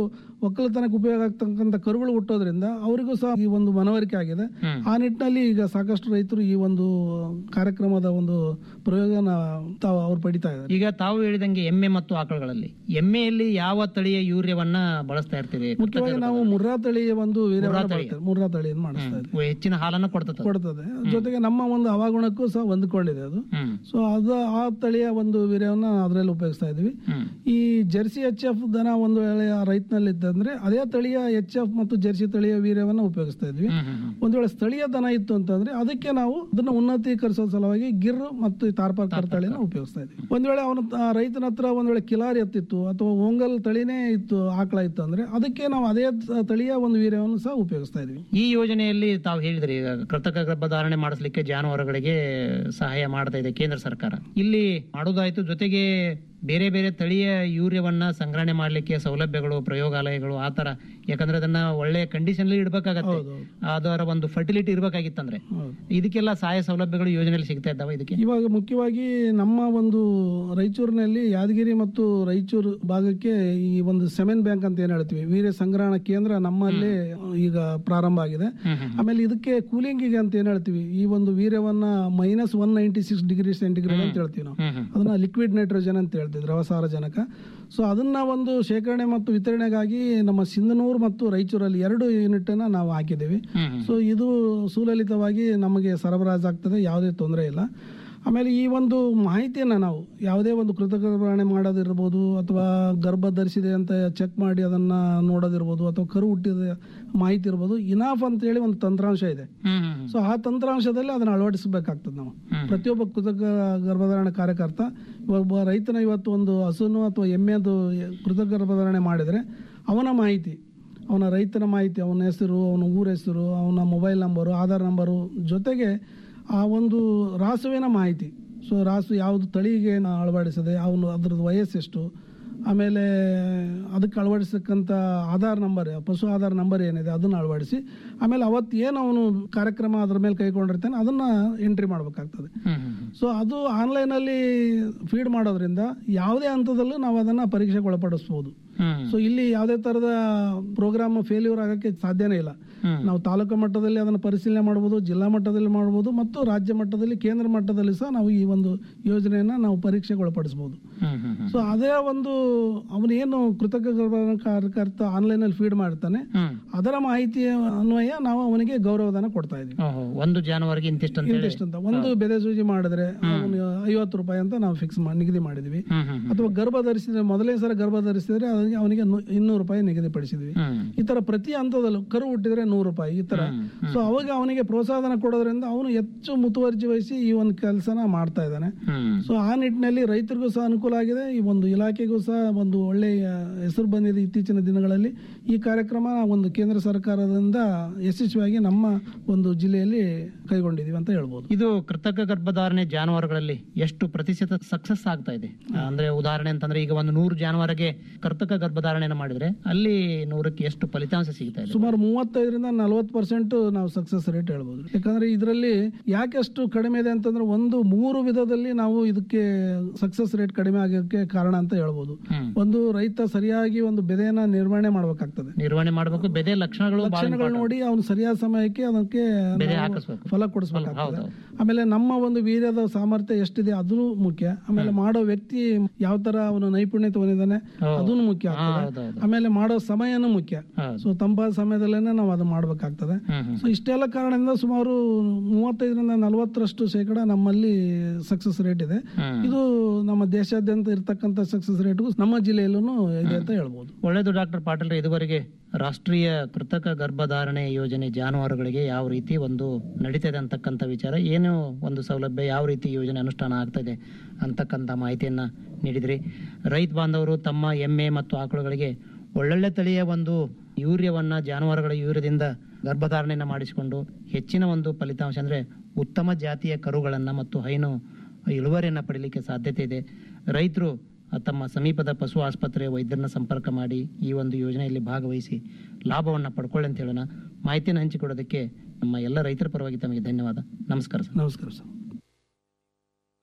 ಒಕ್ಕಲತನಕ್ಕೆ ಉಪಯೋಗ ಆಗ್ತಕ್ಕಂಥ ಕರುಗಳು ಹುಟ್ಟೋದ್ರಿಂದ ಅವರಿಗೂ ಸಹ ಈ ಒಂದು ಮನವರಿಕೆ ಆಗಿದೆ ಆ ನಿಟ್ಟಿನಲ್ಲಿ ಈಗ ಸಾಕಷ್ಟು ರೈತರು ಈ ಒಂದು ಕಾರ್ಯಕ್ರಮದ ಒಂದು ಪ್ರಯೋಗನ ತಾವು ಅವ್ರು ಪಡಿತಾ ಇದ್ದಾರೆ ಈಗ ತಾವು ಹೇಳಿದಂಗೆ ಎಮ್ಮೆ ಮತ್ತು ಆಕಳುಗಳಲ್ಲಿ ಎಮ್ಮೆಯಲ್ಲಿ ಯಾವ ತಳಿಯ ಯೂರಿಯವನ್ನ ಬಳಸ್ತಾ ಇರ್ತೀರಿ ಮುಖ್ಯವಾಗಿ ನಾವು ಮುರ್ರಾ ತಳಿಯ ಒಂದು ವೀರ್ಯವನ್ನ ಮುರ್ರಾ ತಳಿ. ಬಳಸ್ತೇವೆ. ಮುರ್ರಾ ತಳಿಯನ್ನು ಮಾಡಿಸ್ತಾ ಇದ್ದೀವಿ ಹೆಚ್ಚಿನ ಹಾಲನ್ನ ಕೊಡ್ತದೆ ಕೊಡ್ತದೆ ಜೊತೆಗೆ ನಮ್ಮ ಒಂದು ಹವಾಗುಣಕ್ಕೂ ಸಹ ಹೊಂದ್ಕೊಂಡಿದೆ ಅದು ಸೊ ಅದು ಆ ತಳಿಯ ಒಂದು ವೀರ್ಯವನ್ನ ಅದರಲ್ಲಿ ಉಪಯೋಗಿಸ್ತಾ ಇದೀವಿ ಈ ಜರ್ಸಿ ಎಚ್ ಎಫ್ ದನ ಒಂದು ವೇಳೆ ಆ ರೈತನಲ್ಲಿ ಇತ್ತಂದ್ರೆ ಅದೇ ತಳಿಯ ಎಚ್ ಎಫ್ ಮತ್ತು ಜರ್ಸಿ ತಳಿಯ ವೀರ್ಯವನ್ನ ಉಪಯೋಗಿಸ್ತಾ ಇದ್ವಿ ಒಂದು ವೇಳೆ ಸ್ಥಳೀಯ ದನ ಇತ್ತು ಅಂತಂದ್ರೆ ಅದಕ್ಕೆ ನಾವು ಅದನ್ನ ಉನ್ನತೀಕರಿಸೋ ಸಲುವಾಗಿ ಗಿರ್ ಮತ್ತು ತಾರ್ಪಾರ್ಕರ್ ತಳಿನ ಉಪಯೋಗಿಸ್ತಾ ಇದ್ವಿ ಒಂದ್ ವೇಳೆ ಅವನ ಆ ರೈತನ ಹತ್ರ ಒಂದ್ ವೇಳೆ ಕಿಲಾರಿ ಎತ್ತಿತ್ತು ಅಥವಾ ಓಂಗಲ್ ತಳಿನೇ ಇತ್ತು ಆಕಳ ಇತ್ತು ಅಂದ್ರೆ ಅದಕ್ಕೆ ನಾವು ಅದೇ ತ- ತಳಿಯ ಒಂದು ವೀರ್ಯವನ್ನು ಸಹ ಉಪಯೋಗಿಸ್ತಾ ಇದ್ವಿ ಈ ಯೋಜನೆಯಲ್ಲಿ ತಾವು ಹೇಳಿದ್ರಿ ಈಗ ಕೃತಕ ಗರ್ಭಧಾರಣೆ ಮಾಡಿಸ್ಲಿಕ್ಕೆ ಜಾನುವಾರುಗಳಿಗೆ ಸಹಾಯ ಮಾಡ್ತಾ ಇದೆ ಕೇಂದ್ರ ಸರ್ಕಾರ ಇಲ್ಲಿ ಮಾಡೋದಾಯ್ತು ಜೊತೆಗೆ ಬೇರೆ ಬೇರೆ ತಳಿಯ ಯೂರಿಯವನ್ನ ಸಂಗ್ರಹಣೆ ಮಾಡ್ಲಿಕ್ಕೆ ಸೌಲಭ್ಯಗಳು ಪ್ರಯೋಗಾಲಯಗಳು ಆ ತರ ಯಾಕಂದ್ರೆ ಅದನ್ನ ಒಳ್ಳೆ ಕಂಡೀಷನ್ ಇಡ್ಬೇಕಾಗತ್ತೆ ಅದರ ಒಂದು ಫರ್ಟಿಲಿಟಿ ಇರ್ಬೇಕಾಗಿತ್ತಂದ್ರೆ ಇದಕ್ಕೆಲ್ಲ ಸಹಾಯ ಸೌಲಭ್ಯಗಳು ಯೋಜನೆಯಲ್ಲಿ ಸಿಗ್ತಾ ಇದ್ದಾವೆ ಇದಕ್ಕೆ ಇವಾಗ ಮುಖ್ಯವಾಗಿ ನಮ್ಮ ಒಂದು ರಾಯಚೂರಿನಲ್ಲಿ ಯಾದಗಿರಿ ಮತ್ತು ರಾಯಚೂರು ಭಾಗಕ್ಕೆ ಈ ಒಂದು ಸೆಮೆನ್ ಬ್ಯಾಂಕ್ ಅಂತ ಏನ್ ಹೇಳ್ತೀವಿ ವೀರ್ಯ ಸಂಗ್ರಹಣ ಕೇಂದ್ರ ನಮ್ಮಲ್ಲಿ ಈಗ ಪ್ರಾರಂಭ ಆಗಿದೆ ಆಮೇಲೆ ಇದಕ್ಕೆ ಕೂಲಿಂಗಿಗೆ ಅಂತ ಏನ್ ಹೇಳ್ತೀವಿ ಈ ಒಂದು ವೀರ್ಯವನ್ನ minus one ninety six degree centigrade ಅಂತ ಹೇಳ್ತೀವಿ ನಾವು ಅದನ್ನ ಲಿಕ್ವಿಡ್ ನೈಟ್ರೋಜನ್ ಅಂತ ಹೇಳ್ತೀವಿ ದ್ರವ ಸಾರಜನಕ ಸೊ ಅದನ್ನ ಒಂದು ಶೇಖರಣೆ ಮತ್ತು ವಿತರಣೆಗಾಗಿ ನಮ್ಮ ಸಿಂಧನೂರು ಮತ್ತು ರಾಯಚೂರಲ್ಲಿ ಎರಡು ಯೂನಿಟ್ ಅನ್ನ ನಾವು ಹಾಕಿದ್ದೀವಿ ಸೊ ಇದು ಸುಲಲಿತವಾಗಿ ನಮಗೆ ಸರಬರಾಜಾಗ್ತದೆ ಯಾವುದೇ ತೊಂದರೆ ಇಲ್ಲ ಆಮೇಲೆ ಈ ಒಂದು ಮಾಹಿತಿಯನ್ನ ನಾವು ಯಾವುದೇ ಒಂದು ಕೃತಕ ಗರ್ಭಧಾರಣೆ ಮಾಡೋದಿರ್ಬೋದು ಅಥವಾ ಗರ್ಭ ಧರಿಸಿದೆ ಅಂತ ಚೆಕ್ ಮಾಡಿ ಅದನ್ನ ನೋಡೋದಿರ್ಬೋದು ಅಥವಾ ಕರು ಹುಟ್ಟಿದ ಮಾಹಿತಿ ಇರ್ಬೋದು ಇನಾಫ್ ಅಂತ ಹೇಳಿ ಒಂದು ತಂತ್ರಾಂಶ ಇದೆ ಸೊ ಆ ತಂತ್ರಾಂಶದಲ್ಲಿ ಅದನ್ನ ಅಳವಡಿಸಬೇಕಾಗ್ತದೆ ನಾವು ಪ್ರತಿಯೊಬ್ಬ ಕೃತಕ ಗರ್ಭಧಾರಣೆ ಕಾರ್ಯಕರ್ತ ಒಬ್ಬ ರೈತನ ಇವತ್ತು ಒಂದು ಹಸುನು ಅಥವಾ ಎಮ್ಮೆದು ಕೃತಕ ಗರ್ಭಧಾರಣೆ ಮಾಡಿದ್ರೆ ಅವನ ಮಾಹಿತಿ ಅವನ ರೈತನ ಮಾಹಿತಿ ಅವನ ಹೆಸರು ಅವನ ಊರ ಹೆಸರು ಅವನ ಮೊಬೈಲ್ ನಂಬರು ಆಧಾರ್ ನಂಬರು ಜೊತೆಗೆ ಆ ಒಂದು ರಾಸುವಿನ ಮಾಹಿತಿ ಸೊ ರಾಸು ಯಾವುದು ತಳಿಗೆ ನಾ ಅಳವಡಿಸಿದೆ ಅವನು ಅದ್ರದ್ದು ವಯಸ್ಸೆಷ್ಟು ಆಮೇಲೆ ಅದಕ್ಕೆ ಅಳವಡಿಸಕ್ಕಂಥ ಆಧಾರ್ ನಂಬರ್ ಪಶು ಆಧಾರ್ ನಂಬರ್ ಏನಿದೆ ಅದನ್ನು ಅಳವಡಿಸಿ ಆಮೇಲೆ ಅವತ್ತು ಏನು ಅವನು ಕಾರ್ಯಕ್ರಮ ಅದ್ರ ಮೇಲೆ ಕೈಗೊಂಡಿರ್ತಾನೆ ಅದನ್ನ ಎಂಟ್ರಿ ಮಾಡಬೇಕಾಗ್ತದೆ ಸೊ ಅದು ಆನ್ಲೈನಲ್ಲಿ ಫೀಡ್ ಮಾಡೋದ್ರಿಂದ ಯಾವುದೇ ಹಂತದಲ್ಲೂ ನಾವು ಅದನ್ನ ಪರೀಕ್ಷೆಗೆ ಒಳಪಡಿಸ್ಬೋದು ಸೊ ಇಲ್ಲಿ ಯಾವುದೇ ತರದ ಪ್ರೋಗ್ರಾಮ್ ಫೇಲ್ಯೂರ್ ಆಗಕ್ಕೆ ಸಾಧ್ಯನೇ ಇಲ್ಲ ನಾವು ತಾಲೂಕು ಮಟ್ಟದಲ್ಲಿ ಅದನ್ನು ಪರಿಶೀಲನೆ ಮಾಡಬಹುದು ಜಿಲ್ಲಾ ಮಟ್ಟದಲ್ಲಿ ಮಾಡಬಹುದು ಮತ್ತು ರಾಜ್ಯ ಮಟ್ಟದಲ್ಲಿ ಕೇಂದ್ರ ಮಟ್ಟದಲ್ಲಿ ಸಹ ನಾವು ಈ ಒಂದು ಯೋಜನೆಯನ್ನ ನಾವು ಪರೀಕ್ಷೆಗೆ ಒಳಪಡಿಸಬಹುದು ಸೊ ಅದೇ ಒಂದು ಅವನೇನು ಕೃತಕ ಗರ್ಭಧಾರಣ ಕಾರ್ಯಕರ್ತ ಆನ್ಲೈನ್ ಅಲ್ಲಿ ಫೀಡ್ ಮಾಡ್ತಾನೆ ಅದರ ಮಾಹಿತಿಯ ಅನ್ವಯ ನಾವು ಅವನಿಗೆ ಗೌರವಧನ ಕೊಡ್ತಾ ಇದ್ದೀವಿ ಓಹೋ, ಒಂದು ಜಾನುವಾರಿಗೆ ಇಂತಿಷ್ಟು ಅಂತ ಹೇಳಿ ಇಂತಿಷ್ಟು ಅಂತ ಒಂದು ಬೆದೆ ಸೂಜಿ ಮಾಡಿದ್ರೆ ಅವನು ಐವತ್ತು ರೂಪಾಯಿ ಅಂತ ನಾವು ಫಿಕ್ಸ್ ನಿಗದಿ ಮಾಡಿದ್ವಿ ಅಥವಾ ಗರ್ಭ ಧರಿಸಿದ್ರೆ ಮೊದಲನೇ ಸಲ ಗರ್ಭ ಧರಿಸಿದ್ರೆ ಅವನಿಗೆ ಅವನಿಗೆ ನು- ಇನ್ನೂರು ರೂಪಾಯಿ ನಿಗದಿಪಡಿಸಿದ್ವಿ ಈ ತರ ಪ್ರತಿ ಹಂತದಲ್ಲೂ ಕರು ಹುಟ್ಟಿದ್ರೆ ನೂರು ರೂಪಾಯಿ ಈ ತರ ಸೊ ಅವಾಗ ಅವನಿಗೆ ಪ್ರೋತ್ಸಾಹನ ಕೊಡೋದ್ರಿಂದ ಅವನು ಹೆಚ್ಚು ಮುತುವರ್ಜಿ ವಹಿಸಿ ಈ ಒಂದು ಕೆಲಸನ ಮಾಡ್ತಾ ಇದ್ದಾನೆ ಸೊ ಆ ನಿಟ್ಟಿನಲ್ಲಿ ರೈತರಿಗೂ ಸಹ ಅನುಕೂಲ ಆಗಿದೆ ಈ ಒಂದು ಇಲಾಖೆಗೂ ಸಹ ಒಂದು ಒಳ್ಳೆಯ ಹೆಸರು ಬಂದಿದೆ ಇತ್ತೀಚಿನ ದಿನಗಳಲ್ಲಿ ಈ ಕಾರ್ಯಕ್ರಮ ಒಂದು ಕೇಂದ್ರ ಸರ್ಕಾರದಿಂದ ಯಶಸ್ವಿಯಾಗಿ ನಮ್ಮ ಒಂದು ಜಿಲ್ಲೆಯಲ್ಲಿ ಕೈಗೊಂಡಿದೀವಿ ಅಂತ ಹೇಳ್ಬೋದು ಇದು ಕೃತಕ ಗರ್ಭಧಾರಣೆ ಜಾನುವಾರುಗಳಲ್ಲಿ ಎಷ್ಟು ಪ್ರತಿಶತ ಸಕ್ಸಸ್ ಆಗ್ತಾ ಇದೆ ಅಂದ್ರೆ ಉದಾಹರಣೆ ಅಂತಂದ್ರೆ ಈಗ ಒಂದು ನೂರು ಜಾನುವಾರಿಗೆ ಕೃತಕ ಗರ್ಭಧಾರಣೆಯನ್ನು ಮಾಡಿದ್ರೆ ಅಲ್ಲಿ ನೂರಕ್ಕೆ ಎಷ್ಟು ಫಲಿತಾಂಶ ಸಿಗ್ತಾ ಇದೆ ಸುಮಾರು ಮೂವತ್ತೈದರಿಂದ ನಲವತ್ತು ಪರ್ಸೆಂಟ್ ನಾವು ಸಕ್ಸಸ್ ರೇಟ್ ಹೇಳ್ಬೋದು ಯಾಕಂದ್ರೆ ಇದರಲ್ಲಿ ಯಾಕೆ ಅಷ್ಟು ಕಡಿಮೆ ಇದೆ ಅಂತಂದ್ರೆ ಒಂದು ಮೂರು ವಿಧದಲ್ಲಿ ನಾವು ಇದಕ್ಕೆ ಸಕ್ಸಸ್ ರೇಟ್ ಕಡಿಮೆ ಆಗೋಕ್ಕೆ ಕಾರಣ ಅಂತ ಹೇಳ್ಬೋದು ಒಂದು ರೈತ ಸರಿಯಾಗಿ ಒಂದು ಬೆದೆಯನ್ನ ನಿರ್ವಹಣೆ ಮಾಡ್ಬೇಕಾಗ್ತದೆ ನಿರ್ವಹಣೆ ಮಾಡಬೇಕು ಬೆದೆ ಲಕ್ಷಣಗಳು ಬಹಳ ಲಕ್ಷಣಗಳು ನೋಡಿ ಅವನು ಸರಿಯಾದ ಸಮಯಕ್ಕೆ ಅದಕ್ಕೆ ಬೆದೆ ನಾವು ಹಾಕಿಸ್ಬೇಕು. ಫಲ ಕೊಡಿಸ್ಬೇಕಾಗ್ತದೆ ಆಮೇಲೆ ನಮ್ಮ ಒಂದು ವೀರ್ಯದ ಸಾಮರ್ಥ್ಯ ಎಷ್ಟಿದೆ ಅದು ಮುಖ್ಯ ಆಮೇಲೆ ಮಾಡೋ ವ್ಯಕ್ತಿ ಯಾವ ತರ ಅವನು ನೈಪುಣ್ಯತೆ ಹೊಂದಿದ್ದಾನೆ ಅದನ್ನು ಮುಖ್ಯ ಆಗ್ತದೆ ಆಮೇಲೆ ಮಾಡೋ ಸಮಯನೂ ಮುಖ್ಯ ಸೊ ತಂಪಾದ ಸಮಯದಲ್ಲೇನೆ ನಾವು ಅದು ಮಾಡ್ಬೇಕಾಗ್ತದೆ ಸೊ ಇಷ್ಟೆಲ್ಲ ಕಾರಣದಿಂದ ಸುಮಾರು ಮೂವತ್ತೈದರಿಂದ ನಲವತ್ತರಷ್ಟು ಶೇಕಡ ನಮ್ಮಲ್ಲಿ ಸಕ್ಸಸ್ ರೇಟ್ ಇದೆ ಇದು ನಮ್ಮ ದೇಶಾದ್ಯಂತ ಇರ್ತಕ್ಕಂಥ ಸಕ್ಸಸ್ ರೇಟ್ಗೂ ನಮ್ಮ ಜಿಲ್ಲೆಯಲ್ಲೂ ಇದೆ ಅಂತ ಹೇಳ್ಬೋದು ಒಳ್ಳೆಯದು ಡಾಕ್ಟರ್ ಪಾಟೀಲ್ ಇದುವರೆಗೆ ರಾಷ್ಟ್ರೀಯ ಕೃತಕ ಗರ್ಭಧಾರಣೆ ಯೋಜನೆ ಜಾನುವಾರುಗಳಿಗೆ ಯಾವ ರೀತಿ ಒಂದು ನಡೀತದೆ ಅಂತಕ್ಕಂಥ ವಿಚಾರ ಏನು ಒಂದು ಸೌಲಭ್ಯ ಯಾವ ರೀತಿ ಯೋಜನೆ ಅನುಷ್ಠಾನ ಆಗ್ತದೆ ಅಂತಕ್ಕಂಥ ಮಾಹಿತಿಯನ್ನ ನೀಡಿದ್ರಿ ರೈತ ಬಾಂಧವರು ತಮ್ಮ ಎಮ್ಮೆ ಮತ್ತು ಆಕಳುಗಳಿಗೆ ಒಳ್ಳೊಳ್ಳೆ ತಳಿಯ ಒಂದು ಯೂರ್ಯವನ್ನ ಜಾನುವಾರುಗಳ ಯೂರ್ಯದಿಂದ ಗರ್ಭಧಾರಣೆಯನ್ನ ಮಾಡಿಸಿಕೊಂಡು ಹೆಚ್ಚಿನ ಒಂದು ಫಲಿತಾಂಶ ಅಂದ್ರೆ ಉತ್ತಮ ಜಾತಿಯ ಕರುಗಳನ್ನ ಮತ್ತು ಹೈನು ಇಳುವರಿಯನ್ನ ಪಡೀಲಿಕ್ಕೆ ಸಾಧ್ಯತೆ ಇದೆ ರೈತರು ತಮ್ಮ ಸಮೀಪದ ಪಶು ಆಸ್ಪತ್ರೆ ವೈದ್ಯರನ್ನ ಸಂಪರ್ಕ ಮಾಡಿ ಈ ಒಂದು ಯೋಜನೆಯಲ್ಲಿ ಭಾಗವಹಿಸಿ ಲಾಭವನ್ನ ಪಡ್ಕೊಳ್ಳಿ ಅಂತ ಹೇಳೋಣ ಮಾಹಿತಿಯನ್ನು ಹಂಚಿಕೊಡೋದಕ್ಕೆ ನಮ್ಮ ಎಲ್ಲ ರೈತರ ಪರವಾಗಿ ತಮಗೆ ಧನ್ಯವಾದ ನಮಸ್ಕಾರ ಸರ್ ನಮಸ್ಕಾರ ಸರ್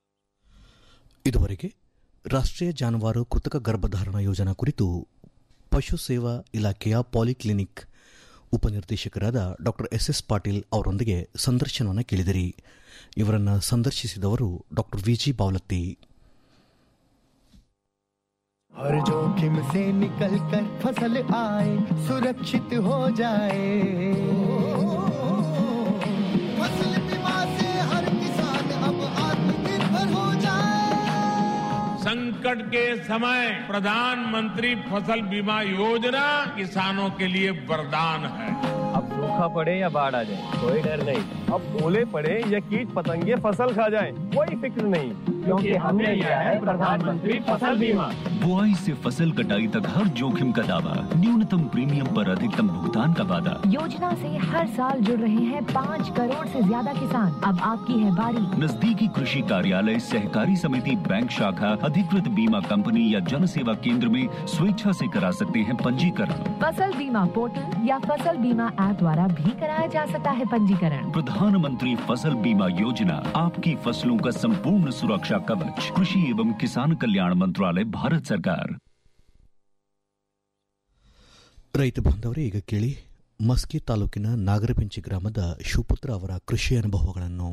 ಇದುವರೆಗೆ ರಾಷ್ಟ್ರೀಯ ಜಾನುವಾರು ಕೃತಕ ಗರ್ಭಧಾರಣ ಯೋಜನಾ ಕುರಿತು ಪಶು ಸೇವಾ ಇಲಾಖೆಯ ಪಾಲಿಕ್ಲಿನಿಕ್ ಉಪನಿರ್ದೇಶಕರಾದ ಡಾಕ್ಟರ್ ಎಸ್ ಎಸ್ ಪಾಟೀಲ್ ಅವರೊಂದಿಗೆ ಸಂದರ್ಶನವನ್ನು ಕೇಳಿದಿರಿ ಇವರನ್ನು ಸಂದರ್ಶಿಸಿದವರು ಡಾಕ್ಟರ್ ವಿಜಿ ಬಾವಲತ್ತಿ हर जोखिम से निकल कर फसल आए सुरक्षित हो जाए फसल बीमा से हर किसान अब आत्मनिर्भर हो जाए संकट के समय प्रधानमंत्री फसल बीमा योजना किसानों के लिए वरदान है अब सूखा पड़े या बाढ़ आ जाए कोई डर नहीं अब ओले पड़े या कीट पतंगे फसल खा जाए कोई फिक्र नहीं क्योंकि हमने लिया है प्रधानमंत्री फसल बीमा बुआई से फसल कटाई तक हर जोखिम का दावा न्यूनतम प्रीमियम पर अधिकतम भुगतान का वादा योजना से हर साल जुड़ रहे हैं पाँच करोड़ से ज्यादा किसान अब आपकी है बारी नजदीकी कृषि कार्यालय सहकारी समिति बैंक शाखा अधिकृत बीमा कंपनी या जन सेवा केंद्र में स्वेच्छा से करा सकते हैं पंजीकरण फसल बीमा पोर्टल या फसल बीमा ऐप द्वारा भी कराया जा सकता है पंजीकरण प्रधानमंत्री फसल बीमा योजना आपकी फसलों का संपूर्ण सुरक्षा कवच कृषि एवं किसान कल्याण मंत्रालय भारत सरकार ರೈತ ಬಾಂಧವರೇ ಈಗ ಕೇಳಿ ಮಸ್ಕಿ ತಾಲೂಕಿನ ನಾಗರಬೆಂಚಿ ಗ್ರಾಮದ ಶಿವಪುತ್ರ ಅವರ ಕೃಷಿ ಅನುಭವಗಳನ್ನು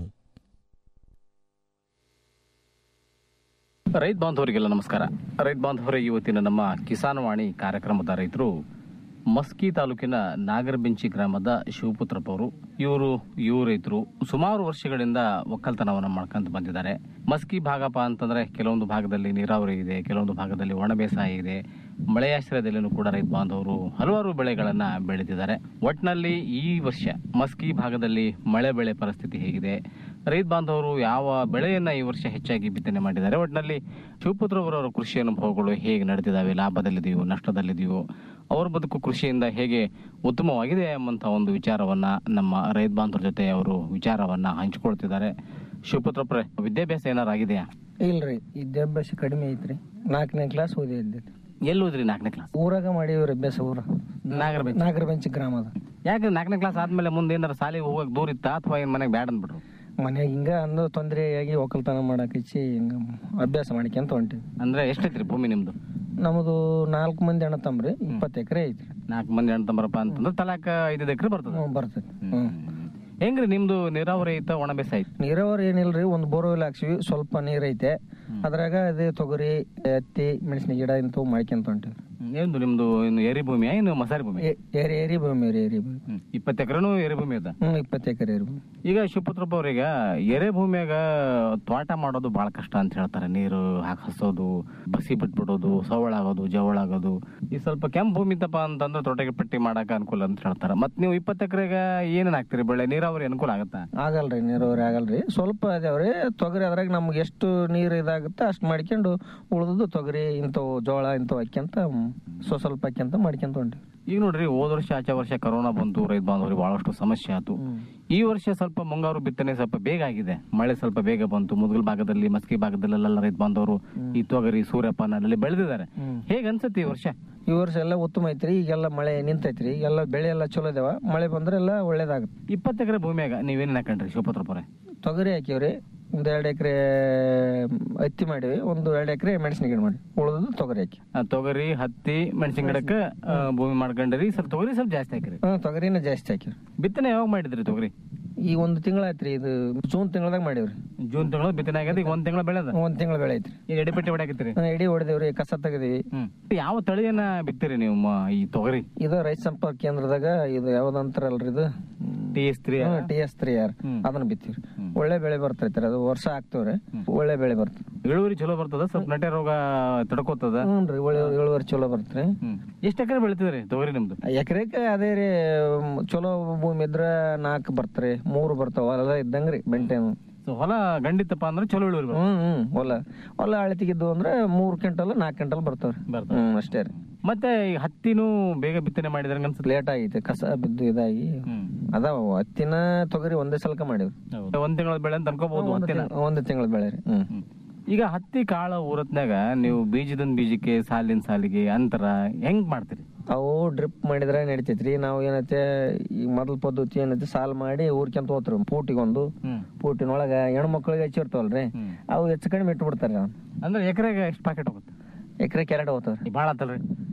ರೈತ ಬಾಂಧವರಿಗೆಲ್ಲ ನಮಸ್ಕಾರ ರೈತ ಬಾಂಧವರೇ ಇವತ್ತಿನ ನಮ್ಮ ಕಿಸಾನ್ ವಾಣಿ ಕಾರ್ಯಕ್ರಮದ ರೈತರು ಮಸ್ಕಿ ತಾಲೂಕಿನ ನಾಗರಬೆಂಚಿ ಗ್ರಾಮದ ಶಿವಪುತ್ರಪ್ಪ ಅವರು ಇವರು ಯುವ ರೈತರು ಸುಮಾರು ವರ್ಷಗಳಿಂದ ಒಕ್ಕಲ್ತನವನ್ನು ಮಾಡ್ಕೊಂತ ಬಂದಿದ್ದಾರೆ ಮಸ್ಕಿ ಭಾಗಪ್ಪ ಅಂತಂದ್ರೆ ಕೆಲವೊಂದು ಭಾಗದಲ್ಲಿ ನೀರಾವರಿ ಇದೆ ಕೆಲವೊಂದು ಭಾಗದಲ್ಲಿ ಒಣ ಬೇಸಾಯ ಇದೆ ಮಳೆಯಾಶ್ರಯದಲ್ಲಿನೂ ಕೂಡ ರೈತ ಬಾಂಧವರು ಹಲವಾರು ಬೆಳೆಗಳನ್ನ ಬೆಳೆದಿದ್ದಾರೆ ಒಟ್ನಲ್ಲಿ ಈ ವರ್ಷ ಮಸ್ಕಿ ಭಾಗದಲ್ಲಿ ಮಳೆ ಬೆಳೆ ಪರಿಸ್ಥಿತಿ ಹೇಗಿದೆ ರೈತ ಬಾಂಧವರು ಯಾವ ಬೆಳೆಯನ್ನ ಈ ವರ್ಷ ಹೆಚ್ಚಾಗಿ ಬಿತ್ತನೆ ಮಾಡಿದ್ದಾರೆ ಒಟ್ಟಿನಲ್ಲಿ ಶಿವಪುತ್ರವರವರ ಕೃಷಿ ಅನುಭವಗಳು ಹೇಗೆ ನಡೆದಿದ್ದಾವೆ ಲಾಭದಲ್ಲಿದೆಯೋ ನಷ್ಟದಲ್ಲಿದೆಯೋ ಅವರ ಬದುಕು ಕೃಷಿಯಿಂದ ಹೇಗೆ ಉತ್ತಮವಾಗಿದೆ ಎಂಬಂತ ಒಂದು ವಿಚಾರವನ್ನ ನಮ್ಮ ರೈತ ಬಾಂಧವರ ಜೊತೆ ಅವರು ವಿಚಾರವನ್ನ ಹಂಚಿಕೊಳ್ತಿದ್ದಾರೆ ಶಿವಪುತ್ರಪ್ಪ ವಿದ್ಯಾಭ್ಯಾಸ ಏನಾರು ಆಗಿದೆಯಾ ಇಲ್ರಿ ವಿದ್ಯಾಭ್ಯಾಸ ಕಡಿಮೆ ಐತ್ರಿ ನಾಲ್ಕನೇ ಕ್ಲಾಸ್ ಓದಿದ್ದೆ ಎಲ್ಲಿ ಓದ್ರಿ ನಾಲ್ಕನೇ ಕ್ಲಾಸ್ ಊರಾಗ ಮಾಡಿವ್ರಿ ಅಭ್ಯಾಸ ಊರ ನಾಗರಬೆಂಚಿ ನಾಗರಬೆಂಚಿ ಗ್ರಾಮದ ಯಾಕೆ ನಾಲ್ಕನೇ ಕ್ಲಾಸ್ ಆದ್ಮೇಲೆ ಮುಂದೆ ಏನಾರ ಸಾಲಿಗೆ ಹೋಗಕ್ ದೂರ ಇತ್ತ ಅಥವಾ ಏನ್ ಮನೆಗೆ ಬ್ಯಾಡ ಅಂದ್ಬಿಟ್ರು ಮನ್ಯಾಗ ಹಿಂಗ ಅಂದು ತೊಂದರೆಯಾಗಿ ಒಕ್ಕಲ್ತನ ಮಾಡಕ್ ಹಚ್ಚಿ ಹಿಂಗ ಅಭ್ಯಾಸ ಮಾಡಿಕ್ಯಂತ ಹೊಂಟಿವಿ ಅಂದ್ರೆ ಎಷ್ಟೈತ್ರಿ ಭೂಮಿ ನಿಮ್ದು ನಮ್ದು ನಾಲ್ಕು ಮಂದಿ ಅಣ್ಣ ತಮ್ರಿ ಇಪ್ಪತ್ತು ಎಕರೆ ಐತ್ರಿ ನಾಲ್ಕು ಮಂದಿ ಅಣ್ಣ ತಮ್ಮರಪ್ಪ ಅಂತಂದ್ರೆ ತಲಾಕ ಐದೈದು ಎಕರೆ ಬರ್ತದ ಹ್ಮ್, ಬರ್ತೈತಿ ಹ್ಮ್ ಹೆಂಗ್ರಿ ನಿಮ್ದು ನೀರಾವರಿ ಐತ ಒಣ ಬೇಸಾಯ ಐತಿ ನೀರಾವರಿ ಏನಿಲ್ರಿ ಒಂದ್ ಬೋರ್ವೆಲ್ ಹಾಕ್ಸಿವಿ ಸ್ವಲ್ಪ ನೀರ್ ಐತೆ ಅದ್ರಾಗ ಅದೇ ತೊಗರಿ ಹತ್ತಿ ಮೆಣಸಿನ ಗಿಡ ಇಂಥವು ಮಾಡ್ಕೊಂತ ಹೊಂಟಿವಿ ಏನು ನಿಮ್ದು ಇನ್ನು ಏರಿ ಭೂಮಿ ಏನು ಮಸಾರಿ ಭೂಮಿ ಏರಿ ಏರಿ ಭೂಮಿ ರೀ ಏರಿ ಭೂಮಿ ಇಪ್ಪತ್ತು ಎಕರೆನೂ ಏರಿ ಭೂಮಿ ಅದ ಹ್ಮ್ ಇಪ್ಪತ್ತು ಎಕರೆ ಏರಿ ಭೂಮಿ ಈಗ ಶಿವಪುತ್ರಪ್ಪ ಅವ್ರೀಗ ಎರೆ ಭೂಮಿಯಾಗ ತೋಟ ಮಾಡೋದು ಬಹಳ ಕಷ್ಟ ಅಂತ ಹೇಳ್ತಾರೆ ನೀರು ಹಾಕಿ ಹಸೋದು ಬಸಿ ಬಿಟ್ಬಿಡೋದು ಸವಳ ಆಗೋದು ಜವಳ ಆಗೋದು ಈ ಸ್ವಲ್ಪ ಕೆಂಪು ಭೂಮಿ ತಪ್ಪ ಅಂತಂದ್ರೆ ತೋಟಕ್ಕೆ ಪಟ್ಟಿ ಮಾಡಕ ಅನುಕೂಲ ಅಂತ ಹೇಳ್ತಾರೆ ಮತ್ ನೀವು ಇಪ್ಪತ್ತು ಎಕರೆಗ ಏನೇನ್ ಹಾಕ್ತಿರಿ ಬೆಳೆ ನೀರಾವರಿ ಅನುಕೂಲ ಆಗತ್ತಾ ಆಗಲ್ರಿ ನೀರಾವರಿ ಆಗಲ್ರಿ ಸ್ವಲ್ಪ ಅದಾವ್ರಿ ತೊಗರಿ ಅದ್ರಾಗ ನಮ್ಗೆ ಎಷ್ಟು ನೀರು ಇದಾಗುತ್ತೆ ಅಷ್ಟು ಮಾಡ್ಕೊಂಡು ಉಳ್ದದ್ದು ತೊಗರಿ ಇಂಥವು ಜೋಳ ಇಂಥವು ಹಾಕ್ಯಂತ ಸ್ವ ಸ್ವಲ್ಪ ಹಾಕ್ಯಂತ ಮಾಡ್ಕೊಂತ ಹೊಂಟಿವಿ ಈಗ ನೋಡ್ರಿ ಹೋದ ವರ್ಷ ಆಚೆ ವರ್ಷ ಕೊರೋನಾ ಬಂತು ರೈತ ಬಾಂಧವರಿಗೆ ಬಹಳಷ್ಟು ಸಮಸ್ಯೆ ಆಯ್ತು ಈ ವರ್ಷ ಸ್ವಲ್ಪ ಮುಂಗಾರು ಬಿತ್ತನೆ ಸ್ವಲ್ಪ ಬೇಗ ಆಗಿದೆ ಮಳೆ ಸ್ವಲ್ಪ ಬೇಗ ಬಂತು ಮುದುಗಲ್ ಭಾಗದಲ್ಲಿ ಮಸ್ಕಿ ಭಾಗದಲ್ಲೆಲ್ಲ ರೈತ ಬಾಂಧವರು ಈ ತೊಗರಿ ಸೂರ್ಯಪಾನ ಅಲ್ಲಿ ಬೆಳೆದಿದ್ದಾರೆ ಹೇಗ ಅನ್ಸುತ್ತೆ ಈ ವರ್ಷ ಈ ವರ್ಷ ಎಲ್ಲ ಉತ್ತಮ ಐತ್ರಿ ಈಗೆಲ್ಲ ಮಳೆ ನಿಂತೈತ್ರಿ ಈಗೆಲ್ಲ ಬೆಳೆ ಎಲ್ಲ ಚಲೋ ಇದಾವ ಮಳೆ ಬಂದ್ರೆ ಎಲ್ಲ ಒಳ್ಳೇದಾಗುತ್ತೆ ಇಪ್ಪತ್ತು ಎಕರೆ ಭೂಮಿಯಾಗ ನೀವೇನೇನ್ ಹಾಕೊಂಡ್ರಿ ಶಿವಪತ್ರಪುರ ತೊಗರಿ ಹಾಕಿವ್ರಿ ಒಂದ್ ಎರಡು ಎಕರೆ ಹತ್ತಿ ಮಾಡಿವಿ ಒಂದು ಎರಡು ಎಕರೆ ಮೆಣಸಿನ ಗಿಡ ಮಾಡಿ ಉಳಿದು ತೊಗರಿ ಹಾಕಿ ತೊಗರಿ ಹತ್ತಿ ಮೆಣಸಿನ ಗಿಡಕ್ಕೆ ಆ, ಭೂಮಿ ಮಾಡ್ಕೊಂಡ್ರಿ ಸ್ವಲ್ಪ ತೊಗರಿ ಸ್ವಲ್ಪ ಜಾಸ್ತಿ ಹಾಕಿರಿ ಹ್ಮ್ ತೊಗರಿನ ಜಾಸ್ತಿ ಹಾಕಿವ್ರಿ ಬಿತ್ತನೆ ಯಾವಾಗ ಮಾಡಿದ್ರಿ ತೊಗರಿ ಈ ಒಂದು ತಿಂಗಳಾಯ್ತ್ರಿ ಇದು ಜೂನ್ ತಿಂಗಳದಾಗ ಮಾಡಿವ್ರಿ ಜೂನ್ ತಿಂಗಳು ಬಿತ್ತನೆ ಆಗ್ಯದ ಈಗ ಒಂದ್ ತಿಂಗಳ ಬೆಳೆದ ಒಂದ್ ತಿಂಗಳ ಬೆಳೆ ಐತ್ರಿ ಈಗ ಎಡಿಪಟ್ಟಿ ಹೊಡ್ಯಾಕತ್ತೀರಿ ಹ್ಮ್, ಎಡಿ ಹೊಡೆದೇವ್ರಿ ಕಸ ತೆಗದಿವಿ ಯಾವ ತಳಿಯನ್ನ ಬಿತ್ತೀರಿ ನೀವು ಮ- ಈ ತೊಗರಿ ಇದು ರೈತ ಸಂಪರ್ಕ ಕೇಂದ್ರದಾಗ ಇದು ಯಾವ್ದಂತಾರಲ್ರಿ ಇದು T S three T S three R ಅದನ್ನ ಬಿತ್ತೀವ್ರಿ ಒಳ್ಳೆ ಬೆಳೆ ಬರ್ತೈತ್ರಿ ಅದು ವರ್ಷ ಹಾಕ್ತೇವ್ರಿ ಒಳ್ಳೆ ಬೆಳೆ ಬರ್ತದೆ ಇಳುವರಿ ಚಲೋ ಬರ್ತದ ಸ್ವಲ್ಪ ನಟೆ ರೋಗ ತಡ್ಕೋತದ ಹ್ಞೂನ್ರಿ ಒಳ್ಳೆ ಇಳುವರಿ ಚಲೋ ಬರ್ತರಿ ಎಷ್ಟ್ ಎಕರೆ ಬೆಳಿತಿದ್ರಿ ತೊಗರಿ ನಿಮ್ದು ಎಕರೆಕ ಅದೇ ರೀ ಮ್, ಚಲೋ ಭೂಮಿ ಇದ್ರ ನಾಲ್ಕು ಬರ್ತ್ರಿ ಮೂರು ಬರ್ತಾವ ಹೊಲ ಇದ್ದಂಗ್ರಿ ಬೆಂಟೇನು So, ಹೊಲ ಗಂಡಿತ್ತಪ್ಪ ಅಂದ್ರೆ ಚಲೋ ಇಳುವರಿ ಬರ್ತದ. ಹ್ಮ್ ಹ್ಮ್ ಹೊಲ ಹೊಲ ಅಳತಿಗಿದ್ದು ಅಂದ್ರೆ ಮೂರ್ ಕ್ವಿಂಟಲ್ ನಾಲ್ಕು ಕ್ವಿಂಟಲ್ ಬರ್ತಾವ್ರಿ ಹ್ಮ್ ಅಷ್ಟೇ ರೀ ಮತ್ತೆ ಈ ಹತ್ತಿನೂ ಬೇಗ ಬಿತ್ತನೆ ಮಾಡಿದ್ರೆ ಅನ್ಸುತ್ತೆ ಲೇಟ್ ಆಗೈತೆ ಕಸ ಬಿದ್ದು ಇದಾಗಿ ಅದಾವ ಹತ್ತಿನ ತೊಗರಿ ಒಂದೇ ಸಲಕ ಮಾಡಿವ್ರಿ ಒಂದ್ ತಿಂಗಳ ಬೆಳೆ ಅಂತ ಅನ್ಕೋಬಹುದು ಒಂದು ಹತ್ತಿನ ತಿಂಗ್ಳ- ಒಂದು ತಿಂಗಳ ಬೆಳೆ ರೀ ಹ್ಮ್ ಈಗ ಹತ್ತಿ ಕಾಳ ಊರತ್ನಾಗ ನೀವು ಬೀಜದಿಂದ ಬೀಜಕ್ಕೆ ಸಾಲಿನ ಸಾಲಿಗೆ ಅಂತರ ಹೆಂಗ್ ಮಾಡ್ತೀರಿ ಅವು ಡ್ರಿಪ್ ಮಾಡಿದ್ರೆ ನಡಿತೈತ್ರಿ ನಾವು ಏನೈತೆ ಈ ಮೊದಲ ಪದ್ಧತಿ ಏನೈತೆ ಸಾಲ್ ಮಾಡಿ ಊರ್ಕೊಂತ ಹೋತ್ರಿ ಪೂಟಿಗೊಂದು ಪೂಟಿನೊಳಗ ಹೆಣ್ಮಕ್ಳಿಗೆ ಹಚ್ಚಿರ್ತಾವಲ್ರಿ ಅವು ಹೆಚ್ಚು ಕಡಿಮೆ ಇಟ್ಟು ಬಿಡ್ತಾರೆ ಅಂದ್ರೆ ಎಕರೆಗೆ ಎಷ್ಟು ಪ್ಯಾಕೆಟ್ ಹೋಗುತ್ತೆ ಎಕರೆ ಕ್ಯಾರೆಟ್ ಹೋಗ್ತಾವ್ರಿ ಭಾಳ ಆತಲ್ರಿ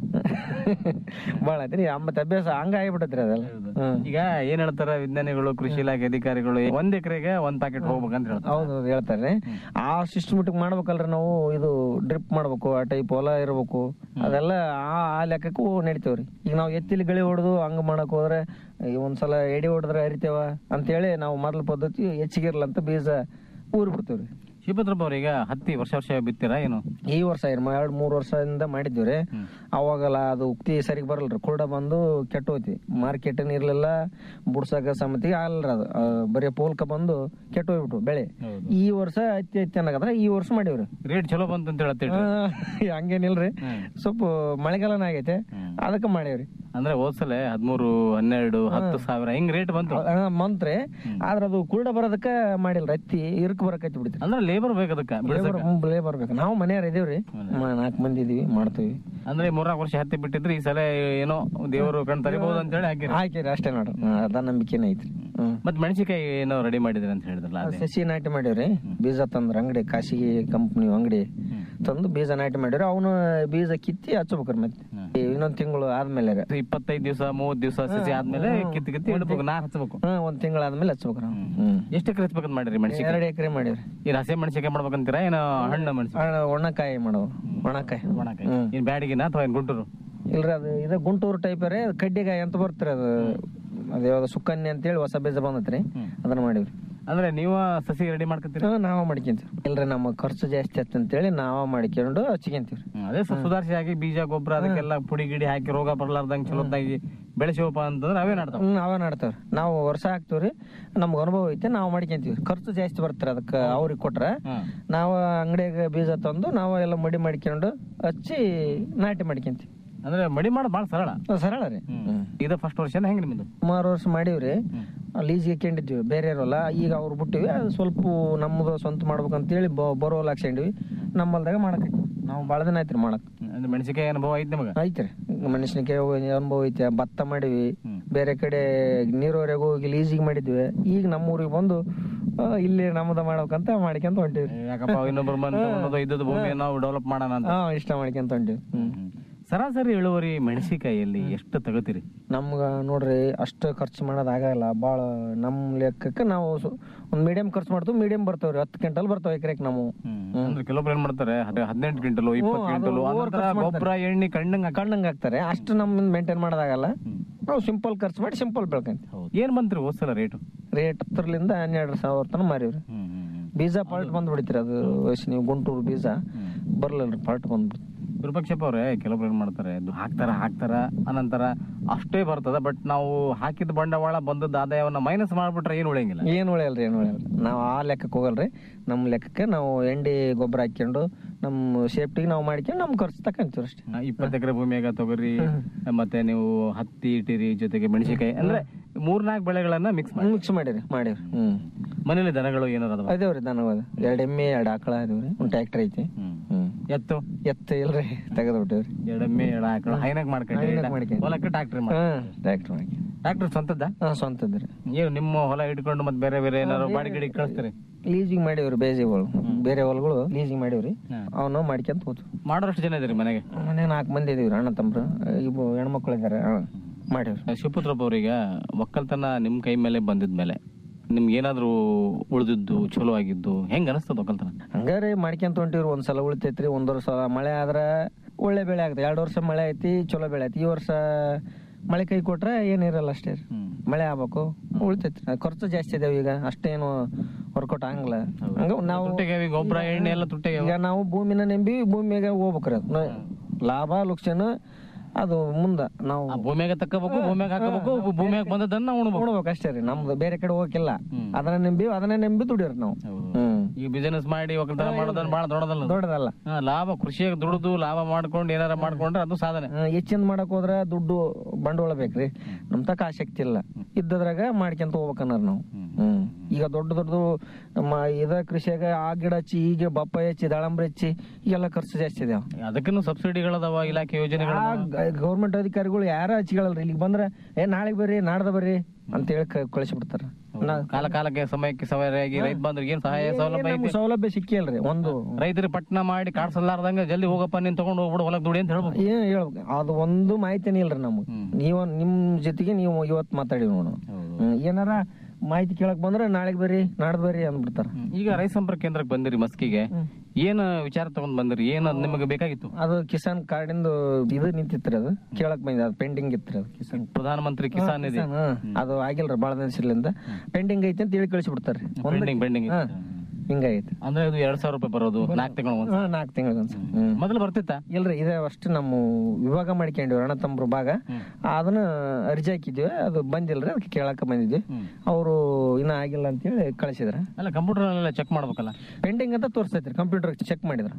ಬಾಳ ಐತ್ರಿ ಮತ್ತೆ ಅಭ್ಯಾಸ ಹಂಗ ಆಗಿಬಿಟ್ಟತ್ರಿ ಅದೆಲ್ಲ ಹ್ಮ್ ಈಗ ಏನ್ ಹೇಳ್ತಾರ ವಿಜ್ಞಾನಿಗಳು ಕೃಷಿ ಇಲಾಖೆ ಅಧಿಕಾರಿಗಳು ಒಂದ್ ಎಕರೆಗೆ ಒಂದ್ ಪ್ಯಾಕೆಟ್ ಹೋಗ್ಬೇಕಂತ ಹೇಳ್ತಾರೆ ಹೌದು ಹೌದು ಹೇಳ್ತಾರೆ ಆ ಸಿಸ್ಟಮೆಟಿಕ್ ಮಾಡ್ಬೇಕಲ್ರಿ ನಾವು ಇದು ಡ್ರಿಪ್ ಮಾಡ್ಬೇಕು ಆ ಟೈಪ್ ಹೊಲ ಇರ್ಬೇಕು ಅದೆಲ್ಲ ಆ ಆ ಲೆಕ್ಕಕ್ಕೂ ನಡಿತೇವ್ರಿ ಈಗ ನಾವು ಎತ್ತಿಲಿ ಗಳಿ ಹೊಡೆದು ಹಂಗ ಮಾಡಕ್ ಹೋದ್ರೆ ಈ ಒಂದ್ಸಲ ಎಡಿ ಹೊಡೆದ್ರೆ ಹರಿತೇವ ಅಂತೇಳಿ ನಾವು ಮೊದಲ ಪದ್ಧತಿ ಹೆಚ್ಚಿಗೆ ಇರ್ಲ ಅಂತ ಬೀಜ ಊರಿ ಬಿಡ್ತೇವ್ರಿ ಶಿವಪತ್ರಪ್ಪ ಅವ್ರ ಈಗ ಹತ್ತಿ ವರ್ಷ ವರ್ಷ ಬಿತ್ತೀರಾ ಏನು ಈ ವರ್ಷ ಎರಡ್ ಮೂರ್ ವರ್ಷದಿಂದ ಮಾಡಿದ್ವಿ ಅವಾಗಲ್ಲ ಅದು ಉಕ್ತಿ ಸರಿಗೆ ಬರಲ್ರಿ ಕುರುಡ ಬಂದು ಕೆಟ್ಟ ಹೋಯ್ತಿ ಮಾರ್ಕೆಟ್ ಇರ್ಲಿಲ್ಲ ಬುಡ್ಸಕ ಸಮಿತಿಗೆ ಆಗಲ್ರಿ ಅದು ಆ, ಬರೀ ಪೋಲ್ಕ ಬಂದು ಕೆಟ್ಟ ಹೋಗ್ಬಿಟ್ಟು ಬೆಳೆ ಈ ವರ್ಷ ಹತ್ತಿ ಹತ್ತಿ ಅನ್ನಕಂದ್ರ ಈ ವರ್ಷ ಮಾಡೀವ್ರಿ ರೇಟ್ ಚಲೋ ಬಂತು ಅಂತ ಹೇಳ್ತೀರಿ ಆ, ಹಂಗೇನಿಲ್ರಿ ಸ್ವಲ್ಪ ಮಳೆಗಾಲನ ಆಗೈತೆ ಅದಕ್ಕೆ ಮಾಡೇವ್ರಿ ಅಂದ್ರೆ ಹೋದ್ಸಲ ಹದ್ಮೂರು ಹನ್ನೆರಡು ಹತ್ತು ಸಾವಿರ ಹಿಂಗ್ ರೇಟ್ ಬಂತು ಮಂತ್ರಿ ಆದ್ರ ಅದು ಕುರುಡ ಬರೋದಕ್ಕ ಮಾಡಿಲ್ರಿ ಹತ್ತಿ ಇರ್ಕ್ ಬರಕತ್ತಿ ಬಿಡ್ತೀರಿ ಅಂದ್ರೆ ಲೇಬರ್ ಬೇಕು ಅದಕ್ಕ ಬಿಡ್ಸಕ್ಕ. ಲೇಬರ್ ಬೇಕು ನಾವು ಮನೆಯವ್ರ ಇದೀವ್ರಿ ನಾಲ್ಕು ಮಂದಿ ಇದೀವಿ ಮಾಡ್ತೀವಿ ಅಂದ್ರೆ ಮೂರ್ನಾಲ್ಕು ವರ್ಷ ಹತ್ತಿ ಬಿಟ್ಟಿದ್ರೆ ಈ ಸಲ ಏನೋ ದೇವರು ಕಣ್ ತರಿಬಹುದು ಅಂತ ಹೇಳಿ ಹಾಕಿರಿ ಹಾಕಿರಿ ಅಷ್ಟೇ ನೋಡ್ರಿ ಹ್ಮ್, ಅದ ನಂಬಿಕೆನ ಐತ್ರಿ ಹ್ಮ್ ಮತ್ ಮೆಣಸಿಕಾಯಿ ಏನೋ ರೆಡಿ ಮಾಡಿದ್ರಿ ಅಂತ ಹೇಳಿದ್ರಲ್ಲ ಅದೇ ಸಸಿ ನಾಟಿ ಮಾಡೇವ್ರಿ ಬೀಜ ತಂದ್ರ ಅಂಗಡಿ ಖಾಸಗಿ ಕಂಪ್ನಿ ಅಂಗಡಿ ತಂದು ಬೀಜ ನಾಟಿ ಮಾಡ್ಯಾರ ಅವನು ಬೀಜ ಕಿತ್ತಿ ಹಚ್ಬೇಕ್ರಿ ಮತ್ತೆ ಇನ್ನೊಂದ್ ತಿಂಗಳು ಆದ್ಮೇಲೆ ರೀ. ಇಪ್ಪತ್ತೈದು ದಿವಸ ಮೂವತ್ ದಿವಸ ಸಸಿ ಆದ್ಮೇಲೆ ಕಿತ್ತಿ ಕಿತ್ತಿ ಇಡ್ಬೇಕು ನಾ ಹಚ್ಬೇಕು ಹ್ಮ್ ಒಂದ್ ತಿಂಗಳ ಆದ್ಮೇಲೆ ಹಚ್ಬೇಕ್ರಿ ಅವ್ನು. ಹ್ಮ್ ಎಷ್ಟು ಎಕರೆ ಹಚ್ಬೇಕಂತ ಮಾಡಿರಿ ಮೆಣಸಿಕಾಯಿ ಎರಡ್ ಎಕರೆ ಮಾಡೇವ್ರಿ ಈ ಹಸಿ ಮೆಣಸಿಕಾಯಿ ಮಾಡ್ಬೇಕಂತೀರಾ ಏನೋ ಹಣ್ಣು ಮೆಣಸಿಕಾಯಿ ಆ, ಒಣಕಾಯಿ ಮಾಡವು ಒಣಕಾಯಿ ಒಣಕಾಯಿ ಏನ್ ಬ್ಯಾಡಿಗೆನ ಅಥವಾ ಏನ್ ಗುಂಟೂರು ಇಲ್ರಿ ಅದು ಇದು ಗುಂಟೂರು ಟೈಪ್ ರೀ ಅದು ಕಡ್ಡಿಗಾಯಿ ಅಂತ ಬರ್ತೀರಿ ಅದು ಅದು ಯಾವ್ದು ಸುಕನ್ಯ ಅಂತೇಳಿ ಹೊಸ ಬೀಜ ಬಂದತ್ರಿ ಅದನ್ನ ಮಾಡಿವ್ರಿ ಅಂದ್ರೆ ನೀವು ಸಸಿ ರೆಡಿ ಮಾಡ್ಕೊತೀರಿ ಹ್ಮ್, ನಾವ ಮಾಡ್ಕೊಂತೀವಿ ಇಲ್ರಿ ನಮ್ಮ ಖರ್ಚು ಜಾಸ್ತಿ ಆಯ್ತು ಅಂತೇಳಿ ನಾವ ಮಾಡ್ಕೊಂಡು ಹಚ್ಕೊಂತೀವ್ರಿ ಅದೇ ಸ್ವಲ್ಪ ಸುಧಾರಿಸಿ ಹಾಕಿ ಬೀಜ ಗೊಬ್ಬರ ಅದಕ್ಕೆಲ್ಲ ಪುಡಿ ಗಿಡಿ ಹಾಕಿ ರೋಗ ಬರ್ಲಾರ್ದಂಗ್ ಚಲೋದಾಗಿ ಬೆಳೆಸಿವಪ್ಪ ಅಂತಂದ್ರೆ ಅವೇ ನಾಡ್ತಾವ ಹ್ಮ್, ನಾವೇ ನಾಡ್ತಾವ್ರಿ ನಾವು ವರ್ಷ ಹಾಕ್ತಿವ್ರಿ ನಮ್ಗೆ ಅನುಭವ ಐತೆ ನಾವು ಮಾಡ್ಕೊಂತೀವಿ ಖರ್ಚು ಜಾಸ್ತಿ ಬರ್ತಾರೆ ಅದಕ್ಕೆ ಅವ್ರಿಗೆ ಕೊಟ್ರ ನಾವು ಅಂಗಡಿಯಾಗ ಬೀಜ ತಂದು ನಾವು ಎಲ್ಲ ಮಡಿ ಮಾಡ್ಕೊಂಡು ಹಚ್ಚಿ ನಾಟಿ ಮಾಡ್ಕೊಂತೀವಿ ಅಂದ್ರೆ ಮಡಿ ಮಾಡೋದು ಬಾಳ ಸರಳ ಸರಳ ರೀ ಇದು ಫಸ್ಟ್ ವರ್ಷ ಹೆಂಗ್ ನಿಮ್ದು ಸುಮಾರು ವರ್ಷ ಮಾಡೀವ್ರಿ ಲೀಸ್ಗೆ ಹಾಕೊಂಡಿದ್ವಿ ಬೇರೆ ಹೊಲ ಈಗ ಅವ್ರು ಬಿಟ್ಟಿವಿ ಅದು ಸ್ವಲ್ಪ ನಮ್ಮದು ಸ್ವಂತ ಮಾಡ್ಬೇಕಂತೇಳಿ ಬ- ಬರೋ ಹೊಲ ಹಾಕ್ಸ್ಕೊಂಡಿವಿ ನಮ್ಮಲ್ದಾಗ ಮಾಡಕೈತಿ ನಾವು ಭಾಳ ದಿನ ಆಯ್ತ್ರಿ ಮಾಡಕ್ ಅಂದ್ರೆ ಮೆಣಸಿಕಾಯಿ ಅನುಭವ ಐತಿ ನಿಮಗ ಐತ್ರಿ ಮೆಣಸಿನಕಾಯಿ ಅನುಭವ ಐತಿ ಭತ್ತ ಮಾಡಿವಿ ಬೇರೆ ಕಡೆ ನೀರೋರೆಗೆ ಹೋಗಿ ಲೀಸಿಗೆ ಮಾಡಿದ್ವಿ ಈಗ ನಮ್ಮ ಊರಿಗೆ ಬಂದು ಆ, ಇಲ್ಲಿ ನಮ್ಮದ ಮಾಡ್ಬೇಕಂತ ಮಾಡ್ಕೊಂತ ಹೊಂಟಿವ್ರಿ ಯಾಕಪ್ಪ ಇನ್ನೊಬ್ರು ಬಂದು ತಗೊಂಡೋದು ಇದ್ದದ್ದು ಭೂಮಿ ನಾವು ಡೆವಲಪ್ ಮಾಡೋಣ ಅಂತ ಹಾ ಇಷ್ಟ ಮಾಡ್ಕೊಂತ ಹೊಂಟಿವಿ ಹ್ಮ್ ಸರಾಸರಿ ಇಳುವರಿ ಮೆಣಸಿಕಾಯಿಯಲ್ಲಿ ಎಷ್ಟು ತಗೋತೀರಿ ನಮ್ಗ ನೋಡ್ರಿ ಅಷ್ಟು ಖರ್ಚು ಮಾಡೋದ್ ಆಗಲ್ಲ ಭಾಳ ನಮ್ ಲೆಕ್ಕಕ್ಕೆ ನಾವು ಸು- ಒಂದ್ ಮೀಡಿಯಂ ಖರ್ಚು ಮಾಡ್ತೀವಿ ಮೀಡಿಯಂ ಬರ್ತಾವ್ರಿ ಹತ್ತು ಕ್ವಿಂಟಲ್ ಬರ್ತಾವ ಎಕರೆಕ್ ನಾವು ಅಂದ್ರೆ ಕೆಲವೊಬ್ರು ಏನ್ ಮಾಡ್ತಾರೆ ಹದ್- ಹದಿನೆಂಟು ಕ್ವಿಂಟಲ್ ಇಪ್ಪತ್ತು ಕ್ವಿಂಟಲ್ ಗೊಬ್ಬರ ಎಣ್ಣೆ ಕಣ್ಣಂಗ ಕಣ್ಣಂಗ್ ಹಾಕ್ತಾರೆ ಅಷ್ಟು ನಮ್ ಮೇಂಟೈನ್ ಮಾಡೋದಾಗಲ್ಲ ನಾವು ಸಿಂಪಲ್ ಖರ್ಚು ಮಾಡಿ ಸಿಂಪಲ್ ಬೆಳ್ಕೊಂತೀವಿ ಏನ್ ಬಂತ್ರಿ ಹೋದ್ಸಲ ರೇಟು ರೇಟ್ ಹತ್ತರಲಿಂದ ಹನ್ನೆರಡು ಸಾವಿರ ತನಕ ಮಾರೀವ್ರಿ ಬೀಜ ಪಾಲ್ಟ್ ಬಂದ್ ಬಿಡ್ತೀರಿ ಅದು ವಯಸ್ಸು ನೀವು ಗುಂಟೂರು ಬೀಜ ಬರ್ಲಲ್ರಿ ಪಾಲ್ಟ್ ಬಂದ್ಬಿಡ್ತು ವಿರೂಪಾಕ್ಷಪ್ಪ ಅವ್ರೆ ಕೆಲವೊಬ್ರು ಏನ್ ಮಾಡ್ತಾರೆ ಇದು ಹಾಕ್ತಾರ ಹಾಕ್ತಾರ ಅನಂತರ ಅಷ್ಟೇ ಬರ್ತದ ಬಟ್ ನಾವು ಹಾಕಿದ ಬಂಡವಾಳ ಬಂದದ ಆದಾಯವನ್ನ ಮೈನಸ್ ಮಾಡ್ಬಿಟ್ರೆ ಏನ್ ಉಳಿಯಂಗಿಲ್ಲ ಏನ್ ಉಳಿಯಲ್ರಿ ಏನ್ ಉಳಿಯಲ್ರಿ ನಾವು ಆ ಲೆಕ್ಕಕ್ಕೆ ಹೋಗಲ್ರಿ ನಮ್ಮ ಲೆಕ್ಕಕ್ಕೆ ನಾವು ಎಂಡಿ ಗೊಬ್ಬರ ಹಾಕ್ಕೊಂಡು ನಮ್ಮ ಸೇಫ್ಟಿಗೆ ನಾವು ಮಾಡ್ಕೊಂಡು ನಮ್ ಖರ್ಚು ತಕೊಂತೀವಿ ಅಷ್ಟೇ ಇಪ್ಪತ್ತು ಎಕರೆ ಭೂಮಿಯಾಗ ತೊಗರಿ ಮತ್ತೆ ನೀವು ಹತ್ತಿ ಇಟ್ಟಿರಿ ಜೊತೆಗೆ ಮೆಣಸಿನಕಾಯಿ ಅಂದ್ರೆ ಮೂರ್ನಾಲ್ಕು ಬೆಳೆಗಳನ್ನ ಮಿಕ್ಸ್ ಮಾಡಿ ಮಿಕ್ಸ್ ಮಾಡಿರಿ ಮಾಡಿರಿ ಹ್ಮ್ ಮನೇಲಿ ದನಗಳು ಏನಾರ ಅದಾವ ಅದೇವ್ರಿ ದನವಾದ ಎರಡ್ ಎಮ್ಮೆ ಎರಡ್ ಆಕಳ ಅದೇವ್ರಿ ಒಂದ್ ಟ್ರ್ಯಾಕ್ಟರ್ ಐತಿ ಹ್ಮ್ ಎತ್ತು ಎತ್ತ ಇಲ್ರಿ ತೆಗೆದು ಬಿಟ್ಟೇವ್ರಿ ಎಡಮ್ಮೆ ಎಡ ಆಕಳ ಹೈನಾಗ್ ಮಾಡ್ಕೊಂಡ್ರಿ ಹೈನಾಗ್ ಮಾಡ್ಕೊಂಡ್ರಿ. ಹೊಲಕ್ಕೆ ಟ್ರಾಕ್ಟರ್ ಹ್ಮ್ ಟ್ರ್ಯಾಕ್ಟರ್ ಮಾಡಿ ಟ್ರಾಕ್ಟರ್ ಸ್ವಂತದ್ದ ಹಾ ಸ್ವಂತದ್ರಿ ಏನು ನಿಮ್ಮ ಹೊಲ ಇಟ್ಕೊಂಡು ಮತ್ತೆ ಬೇರೆ ಬೇರೆ ಏನಾರು ಬಾಡಿ ಗಿಡಿ ಕಳಿಸ್ತೀರಿ ಲೀಸಿಂಗ್ ಮಾಡೀವ್ರಿ ಬೇಜಿಗಳು ಬೇರೆ ಹೊಲಗಳು ಲೀಸಿಂಗ್ ಮಾಡೀವ್ರಿ ಅವನು ಮಾಡ್ಕೊಂತ ಹೋದ್ವಿ ಮಾಡೋಷ್ಟು ಜನ ಇದೀರಿ ಮನೆಗೆ ಮನೆ ನಾಲ್ಕು ಮಂದಿ ಇದೀವ್ರಿ ಅಣ್ಣ ತಮ್ರು ಇಬ್ಬರು ಹೆಣ್ಮಕ್ಳು ಇದಾರೆ ಹಾ, ಮಾಡೀವ್ರಿ ಶಿವಪುತ್ರಪ್ಪ ಅವ್ರೀಗ ಒಕ್ಕಲ್ತನ ನಿಮ್ ಕೈ ಮೇಲೆ ಬಂದಿದ್ಮೇಲೆ ನಿಮ್ಗೆ ಏನಾದ್ರು ಉಳಿದಿದ್ದು ಚಲೋ ಆಗಿದ್ದು ಹೆಂಗ್ ಅನಿಸ್ತದ ಒಕ್ಕಲ್ತನ ಹಂಗಾರೆ ಮಾಡ್ಕೊಂತ ಹೊಂಟಿವ್ರಿ ಒಂದ್ಸಲ ಉಳಿತೈತ್ರಿ ಒಂದ್ ವರ್ಷ ಮಳೆ ಆದ್ರ ಒಳ್ಳೆ ಬೆಳೆ ಆಗ್ತದೆ ಎರಡ್ ವರ್ಷ ಮಳೆ ಐತಿ ಚಲೋ ಬೆಳೆ ಐತಿ ಈ ವರ್ಷ ಮಳೆ ಕೈ ಕೊಟ್ರೆ ಏನಿರಲ್ಲ ಅಷ್ಟೇ ರೀ. ಮಳೆ ಆಗ್ಬೇಕು ಉಳಿತೈತ್ರಿ ಅದ್ ಖರ್ಚು ಜಾಸ್ತಿ ಇದಾವ ಈಗ ಅಷ್ಟೇನು ವರ್ಕೌಟ್ ಆಗಂಗಿಲ್ಲ ಹಂಗ ನಾವು ತುಟ್ಟಿಗೆ ಗೊಬ್ಬರ ಎಣ್ಣೆ ಎಲ್ಲ ತುಟ್ಟಿಗೆ ಈಗ ನಾವು ಭೂಮಿನ ನಂಬಿ ಭೂಮಿಯಾಗ ಹೋಗ್ಬೇಕ್ರಿ ಅದು ನ- ಲಾಭ ಲುಕ್ಷಣ ಅದು ಮುಂದ ನಾವು ಭೂಮಿಯಾಗ ತಕ್ಕಬೇಕು ಭೂಮಿಯಾಗ ಹಾಕಬೇಕು ಭೂಮಿಯಾಗ ಬಂದದನ್ನ ನಾವು ಉಣ್ಬೇಕು ಉಣ್ಬೇಕು ಅಷ್ಟೇ ರೀ ನಮ್ದು ಬೇರೆ ಕಡೆ ಹೋಗಕ್ಕಿಲ್ಲ ಅದನ್ನ ನಂಬಿ ಅದನ್ನ ನಂಬಿ ದುಡಿಯೋರಿ ನಾವು ಹ್ಮ್ ಈಗ ಬಿಸಿನೆಸ್ ಮಾಡಿ ಒಕ್ಕಲ್ತನ ಮಾಡೋದನ್ನ ಬಹಳ ದೊಡ್ಡದಲ್ಲ ಅದು. ದೊಡ್ಡದಲ್ಲ ಹಾ, ಲಾಭ ಕೃಷಿಯಾಗ ದುಡಿದು ಲಾಭ ಮಾಡ್ಕೊಂಡು ಏನಾರ ಮಾಡ್ಕೊಂಡ್ರೆ ಅದು ಸಾಧನೆ ಆ, ಹೆಚ್ಚಿಂದ ಮಾಡಕ್ ಹೋದ್ರ ದುಡ್ಡು ಬಂಡವಾಳ ಬೇಕ್ರಿ ನಮ್ ತಕ ಆಸಕ್ತಿ ಇಲ್ಲ ಇದ್ದದ್ರಾಗ ಮಾಡ್ಕೊಂತ ಹೋಗ್ಬೇಕನ್ನಾರ ನಾವು ಹ್ಮ್ ಈಗ ದೊಡ್ಡ ದೊಡ್ಡ ನಮ್ಮ ಇದ ಕೃಷಿಯಾಗ ಆ ಗಿಡ ಹಚ್ಚಿ ಈಗ ಬಪ್ಪಾಯಿ ಹಚ್ಚಿ ದಾಳಂಬ್ರಿ ಹಚ್ಚಿ ಈಗೆಲ್ಲ ಖರ್ಚು ಜಾಸ್ತಿ ಇದಾವ ಅದಕ್ಕೂ ಸಬ್ಸಿಡಿಗಳದಾವ ಇಲಾಖೆ ಯೋಜನೆಗಳು ಗೌರ್ಮೆಂಟ್ ಅಧಿಕಾರಿಗಳು ಯಾರ ಹಚ್ಚಿಗಳಲ್ರಿ ಇಲ್ಲಿಗೆ ಬಂದ್ರ ಏ ನಾಳೆಗ್ ಬರ್ರಿ ನಾಡ್ದ ಬರ್ರಿ ಅಂತ ಹೇಳಿ ಕಳಿಸಿ ಬಿಡ್ತಾರ ಕಾಲ ಕಾಲಕ್ಕೆ ಸಮಯಕ್ಕೆ ಸರಿಯಾಗಿ ರೈತ ಬಂದ್ರಿಗೆ ಏನ್ ಸಹಾಯ ಸೌಲಭ್ಯ ನಮ್ಗೆ ಐತಿ ಸೌಲಭ್ಯ ಸಿಕ್ಕಿಲ್ರಿ ಒಂದು ರೈತರಿಗೆ ಪಟ್ಟಣ ಮಾಡಿ ಕಾಡ್ಸಲ್ಲಾರ್ದಂಗ ಜಲ್ದಿ ಹೋಗಪ್ಪ ನೀನ್ ತಗೊಂಡು ಹೋಗ್ಬಿಡು ಹೊಲಕ್ ದುಡಿ ಅಂತ ಹೇಳ್ಬೇಕು ಏನ್ ಹೇಳ್ಬೇಕು ಅದು ಒಂದು ಮಾಹಿತಿನೇ ಇಲ್ರಿ ನಮಗೆ ನೀವು ನಿಮ್ ಜೊತೆಗೆ ನೀವು ಇವತ್ತು ಮಾತಾಡಿ ನೋಡು ಹ್ಮ್. ಏನಾರ ಮಾಹಿತಿ ಕೇಳಕ್ ಬಂದ್ರೆ ನಾಳೆಗ್ ಬರ್ರಿ ನಾಡ್ದು ಬರ್ರಿ ಅಂದ್ಬಿಡ್ತಾರ ಈಗ ರೈತ ಸಂಪರ್ಕ ಕೇಂದ್ರಕ್ಕೆ ಬಂದಿರಿ ಮಸ್ಕಿಗೆ ಏನ್ ವಿಚಾರ ತಗೊಂಡ್ ಬಂದಿರಿ ಏನ್ ಅದ್ ನಿಮಗೆ ಬೇಕಾಗಿತ್ತು ಅದು ಕಿಸಾನ್ ಕಾರ್ಡಿಂದು ಇದು ನಿಂತಿತ್ರಿ ಅದು ಕೇಳಕ್ ಬಂದಿದೆ ಅದು ಪೆಂಡಿಂಗ್ ಇತ್ರಿ ಅದು ಕಿಸಾನ್ ಪ್ರಧಾನ ಮಂತ್ರಿ ಕಿಸಾನ್ ನಿಧಿ ಹಾ, ಅದು ಆಗಿಲ್ರಿ ಬಾಳ ದಿವಸಲಿಂದ ಪೆಂಡಿಂಗ್ ಐತಿ ಅಂತ ಹೇಳಿ ಕಳಿಸಿ ಬಿಡ್ತಾರ್ರಿ ಪೆಂಡಿಂಗ್ ಪೆಂಡಿಂಗ್ ಹಿಂಗೈತಿ ಅಂದ್ರೆ ಇದು ಎರಡ್ ಸಾವಿರ ರೂಪಾಯಿ ಬರೋದು ನಾಲ್ಕು ತಿಂಗಳು ಹಾ ನಾಲ್ಕು ತಿಂಗಳ ಮೊದಲು ಬರ್ತಿತ್ತ ಇಲ್ರಿ ಇದೇ ಅಷ್ಟು ನಮ್ಮ ವಿಭಾಗ ಮಾಡ್ಕೊಂಡಿವಿ ಅಣ್ಣ ತಮ್ಮರು ಭಾಗ ಅದನ್ನ ಅರ್ಜಿ ಹಾಕಿದ್ವಿ ಅದು ಬಂದಿಲ್ರಿ ಅದಕ್ಕೆ ಕೇಳಕ ಬಂದಿದ್ವಿ ಅವರು ಇನ್ನ ಆಗಿಲ್ಲ ಅಂತ ಹೇಳಿ ಕಳಿಸಿದ್ರ ಅಲ್ಲ ಕಂಪ್ಯೂಟರ್ ಎಲ್ಲ ಚೆಕ್ ಮಾಡ್ಬೇಕಲ್ಲ ಪೆಂಡಿಂಗ್ ಅಂತ ತೋರಿಸ್ತೈತ್ರಿ ಕಂಪ್ಯೂಟರ್ ಚೆಕ್ ಮಾಡಿದ್ರ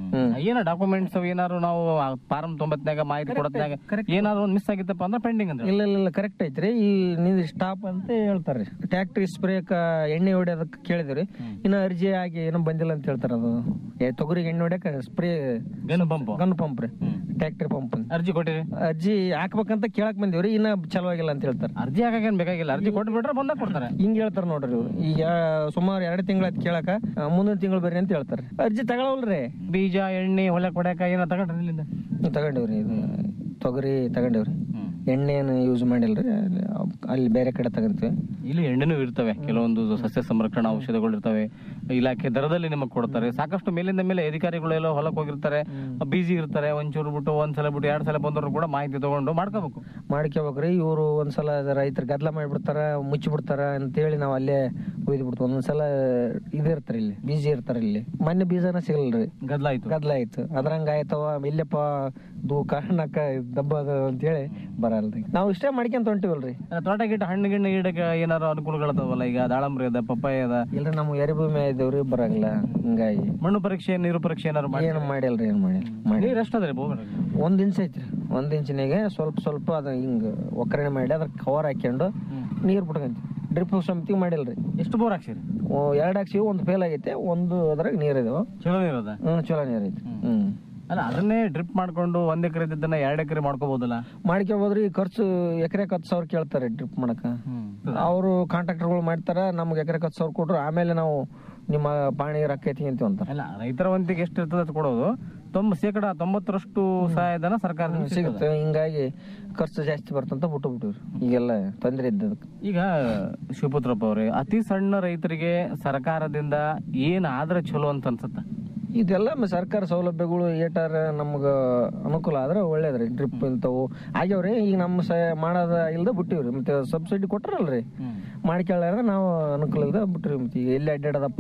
ಏನ ಡಾಕ್ಯುಮೆಂಟ್ಸ್ ಏನಾದ್ರು ನಾವು ಫಾರ್ಮ್ ತೊಂಬತ್ನಾಗ ಮಾಹಿತಿ ಕೊಡತ್ನಾಗ ಏನಾದ್ರು ಒಂದು ಮಿಸ್ ಆಗಿತ್ತಪ್ಪ ಅಂದ್ರೆ ಪೆಂಡಿಂಗ್ ಅಂದ್ರೆ ಇಲ್ಲ ಇಲ್ಲ ಇಲ್ಲ ಕರೆಕ್ಟ್ ಐತ್ರಿ ಈ ನಿಂದು ಸ್ಟಾಪ್ ಅಂತ ಹೇಳ್ತಾರ್ರಿ ಟ್ಯಾಕ್ಟ್ರಿ ಸ್ಪ್ರೇಕ ಎಣ್ಣೆ ಹೊಡಿಯೋದಕ್ಕೆ ಕೇಳಿದ್ರಿ ಇನ್ನ ಅರ್ಜಿ ಆಗಿ ಏನೋ ಬಂದಿಲ್ಲ ಅಂತ ಹೇಳ್ತಾರ ಅದು ಏ, ತೊಗರಿಗೆ ಎಣ್ಣೆ ಹೊಡ್ಯಾಕ spray gun pump gun pump ರೀ ಟ್ಯಾಕ್ಟ್ರಿ ಪಂಪ್ ಅರ್ಜಿ ಕೊಟ್ಟಿರಿ ಅರ್ಜಿ ಹಾಕ್ಬೇಕಂತ ಕೇಳಕ್ ಬಂದಿವ್ರಿ ಇನ್ನ ಚಲವಾಗಿಲ್ಲ ಅಂತ ಹೇಳ್ತಾರೆ ಅರ್ಜಿ ಹಾಕೇನ್ ಬೇಕಾಗಿಲ್ಲ ಅರ್ಜಿ ಕೊಟ್ಟು ಬಿಟ್ರೆ ಬಂದಾಗ ಕೊಡ್ತಾರೆ ಹಿಂಗ್ ಹೇಳ್ತಾರ ನೋಡ್ರಿ ಇವ್ರು ಈಗ ಸುಮಾರು ಎರಡು ತಿಂಗಳ ಕೇಳಕ ಆ, ಮುಂದಿನ ತಿಂಗಳು ಬರ್ರಿ ಅಂತ ಹೇಳ್ತಾರೆ ಅರ್ಜಿ ತಗೊಳವಲ್ರಿ ಬೀಜ ಎಣ್ಣೆ ಹೊಲ ಕೊಡಕ ಏನೋ ತಗೊಂಡ್ರಿ ಇಲ್ಲಿಂದ ತಗೊಂಡಿವ್ರಿ ಇದು ತೊಗರಿ ತಗೊಂಡಿವ್ರಿ ಎಣ್ಣೆಯನ್ನು ಯೂಸ್ ಮಾಡಿಲ್ರಿ ಅಲ್ಲಿ- ಅಲ್ಲಿ ಬೇರೆ ಕಡೆ ತಗೊಂತೀವಿ ಇಲ್ಲಿ ಎಣ್ಣೆನೂ ಇರ್ತವೆ ಕೆಲವೊಂದು ಸಸ್ಯ ಸಂರಕ್ಷಣಾ ಔಷಧಗಳು ಇರ್ತವೆ ಇಲಾಖೆ ದರದಲ್ಲಿ ನಿಮಗೆ ಕೊಡ್ತಾರೆ ಸಾಕಷ್ಟು ಮೇಲಿಂದ ಮೇಲೆ ಅಧಿಕಾರಿಗಳು ಎಲ್ಲ ಹೊಲಕ್ಕೆ ಹೋಗಿರ್ತಾರೆ ಬಿಸಿ ಇರ್ತಾರೆ ಒಂಚೂರು ಬಿಟ್ಟು ಒಂದ್ಸಲ ಬಿಟ್ಟು ಎರಡ್ ಸಲ ಬಂದವರು ಕೂಡ ಮಾಹಿತಿ ತಗೊಂಡು ಮಾಡ್ಕೋಬೇಕು ಮಾಡ್ಕೋಬೇಕ್ರಿ ಇವರು ಒಂದ್ಸಲ ರೈತರು ಗದ್ದಲ ಮಾಡಿಬಿಡ್ತಾರ ಮುಚ್ಚಿಬಿಡ್ತಾರ ಅಂತೇಳಿ ನಾವು ಅಲ್ಲೇ ಒಯ್ದು ಬಿಡ್ತೀವಿ ಒಂದೊಂದ್ಸಲ ಇದು ಇರ್ತಾರ ಇಲ್ಲಿ ಬೀಜ ಇರ್ತಾರ ಇಲ್ಲಿ ಮೊನ್ನೆ ಬೀಜನ ಸಿಗಲ್ರಿ ಗದ್ದಲ ಆಯ್ತು ಗದ್ದಲ ಆಯ್ತು ಅದ್ರಂಗ ಆಯ್ತವ ಇಲ್ಲಪ್ಪ ದೂ ಕಾರಣಕ್ಕ ದಬ್ಬದ ಅಂತೇಳಿ ಬರಲ್ರಿ ನಾವು ಇಷ್ಟೇ ಮಾಡ್ಕೊಂತ ಹೊಂಟಿವಲ್ರಿ ತೋಟ ಗಿಟ್ಟ ಹಣ್ಣು ಗಿಣ್ಣು ಗಿಡಕ್ಕೆ ಏನಾರು ಅನುಕೂಲಗಳದಾವಲ್ಲ ಈಗ ದಾಳಂಬ್ರಿ ಅದ ಪಪ್ಪಾಯ ಅದ ಇಲ್ರಿ ನಮ್ಮ ಎರಿಭೂಮಿ ಇದ್ದೇವ್ರಿ ಬರಂಗಿಲ್ಲ ಹಿಂಗಾಗಿ ಮಣ್ಣು ಪರೀಕ್ಷೆ ನೀರು ಪರೀಕ್ಷೆ ಏನಾರು ಮಾಡಿ ಏನು ಮಾಡಿಲ್ರಿ ಏನು ಮಾಡಿ ಮಾಡಿ ನೀರ್ ಎಷ್ಟದ್ರಿ ಭೂಮಿ ಒಂದ್ ಇಂಚ್ ಐತ್ರಿ ಒಂದ್ ಇಂಚಿನಾಗೆ ಸ್ವಲ್ಪ ಸ್ವಲ್ಪ ಅದ ಹಿಂಗ ಒಕ್ಕರಣೆ ಮಾಡಿ ಅದ್ರ ಕವರ್ ಹಾಕ್ಕೊಂಡು ನೀರ್ ಬಿಟ್ಕೊಂತೀವಿ ಡ್ರಿಪ್ ಸಮಿತಿ ಮಾಡಿಲ್ರಿ ಎಷ್ಟು ಬೋರ್ ಹಾಕ್ಸಿರಿ ಎರಡ್ ಹಾಕ್ಸಿವಿ ಒಂದ್ ಫೇಲ್ ಆಗೈತೆ ಒಂದು ಅದ್ರಾಗ ನೀರ್ ಇದಾವ ಚಲೋ ನೀರ್ ಅದ ಹ್ಮ್ ಚಲೋ ನೀರ್ ಐತಿ ಹ್ಮ್ ಅಲ್ಲ ಅದನ್ನೇ ಡ್ರಿಪ್ ಮಾಡ್ಕೊಂಡು ಒಂದ್ ಎಕರೆ ಇದ್ದನ್ನ ಎರಡ್ ಎಕರೆ ಮಾಡ್ಕೋಬಹುದಲ್ಲ ಮಾಡ್ಕೋಬೋದ್ರಿ ಖರ್ಚು ಎಕರೆ ಹತ್ತು ಸಾವಿರ ಕೇಳ್ತಾರೆ ಡ್ರಿಪ್ ಮಾಡಕ ಅವರು ಕಾಂಟ್ರಾಕ್ಟರ್ಗಳು ಮಾಡ್ತಾರ ನಮ್ಗೆ ಎಕರೆ ಹತ್ತು ಸಾವಿರ ಕೊಟ್ರು ಆಮೇಲೆ ನಾವು ನಿಮ್ಮ ಪಾಣಿ ರೊಕ್ಕ ಐತಿ ಅಂತೀವಿ ಅಂತಾರ ಅಲ್ಲ ರೈತರ ವಂತಿಗೆ ಎಷ್ಟು ಇರ್ತದೆ ಅಂತ ಕೊಡೋದು ತೊಂಬ ಶೇಕಡ ತೊಂಬತ್ತರಷ್ಟು ಸಹಾಯಧನ ಸರ್ಕಾರದಿಂದ ಸಿಗುತ್ತೆ ಸಿಗುತ್ತೆ ಹಿಂಗಾಗಿ ಖರ್ಚು ಜಾಸ್ತಿ ಬರ್ತಂತ ಬಿಟ್ಟು ಬಿಟ್ಟಿವ್ರಿ ಈಗೆಲ್ಲ ತೊಂದ್ರೆ ಇದ್ದದಕ್ಕೆ ಈಗ ಶಿವಪುತ್ರಪ್ಪ ಅವ್ರೆ ಅತಿ ಸಣ್ಣ ರೈತರಿಗೆ ಸರ್ಕಾರದಿಂದ ಏನ್ ಆದ್ರೆ ಚಲೋ ಅಂತ ಅನ್ಸುತ್ತ ಇದೆಲ್ಲ ಮ- ಸರ್ಕಾರ ಸೌಲಭ್ಯಗಳು ಏಟಾರ ನಮ್ಗ ಅನುಕೂಲ ಆದ್ರೆ ಒಳ್ಳೇದ್ರಿ ಡ್ರಿಪ್ ಇಂಥವು ಆಗ್ಯಾವ್ರಿ ಈಗ ನಮ್ಮ ಸ ಮಾಡೋದ ಇಲ್ದ ಬಿಟ್ಟಿವ್ರಿ ಮತ್ತೆ ಸಬ್ಸಿಡಿ ಕೊಟ್ರಲ್ರಿ ಮಾಡ್ಕೊಳ್ಳಾರ ನಾವು ಅನುಕೂಲ ಇಲ್ದ ಬಿಟ್ರಿ ಮತ್ತೆ ಈಗ ಎಲ್ಲಿ ಅಡ್ಡಾಡದಪ್ಪ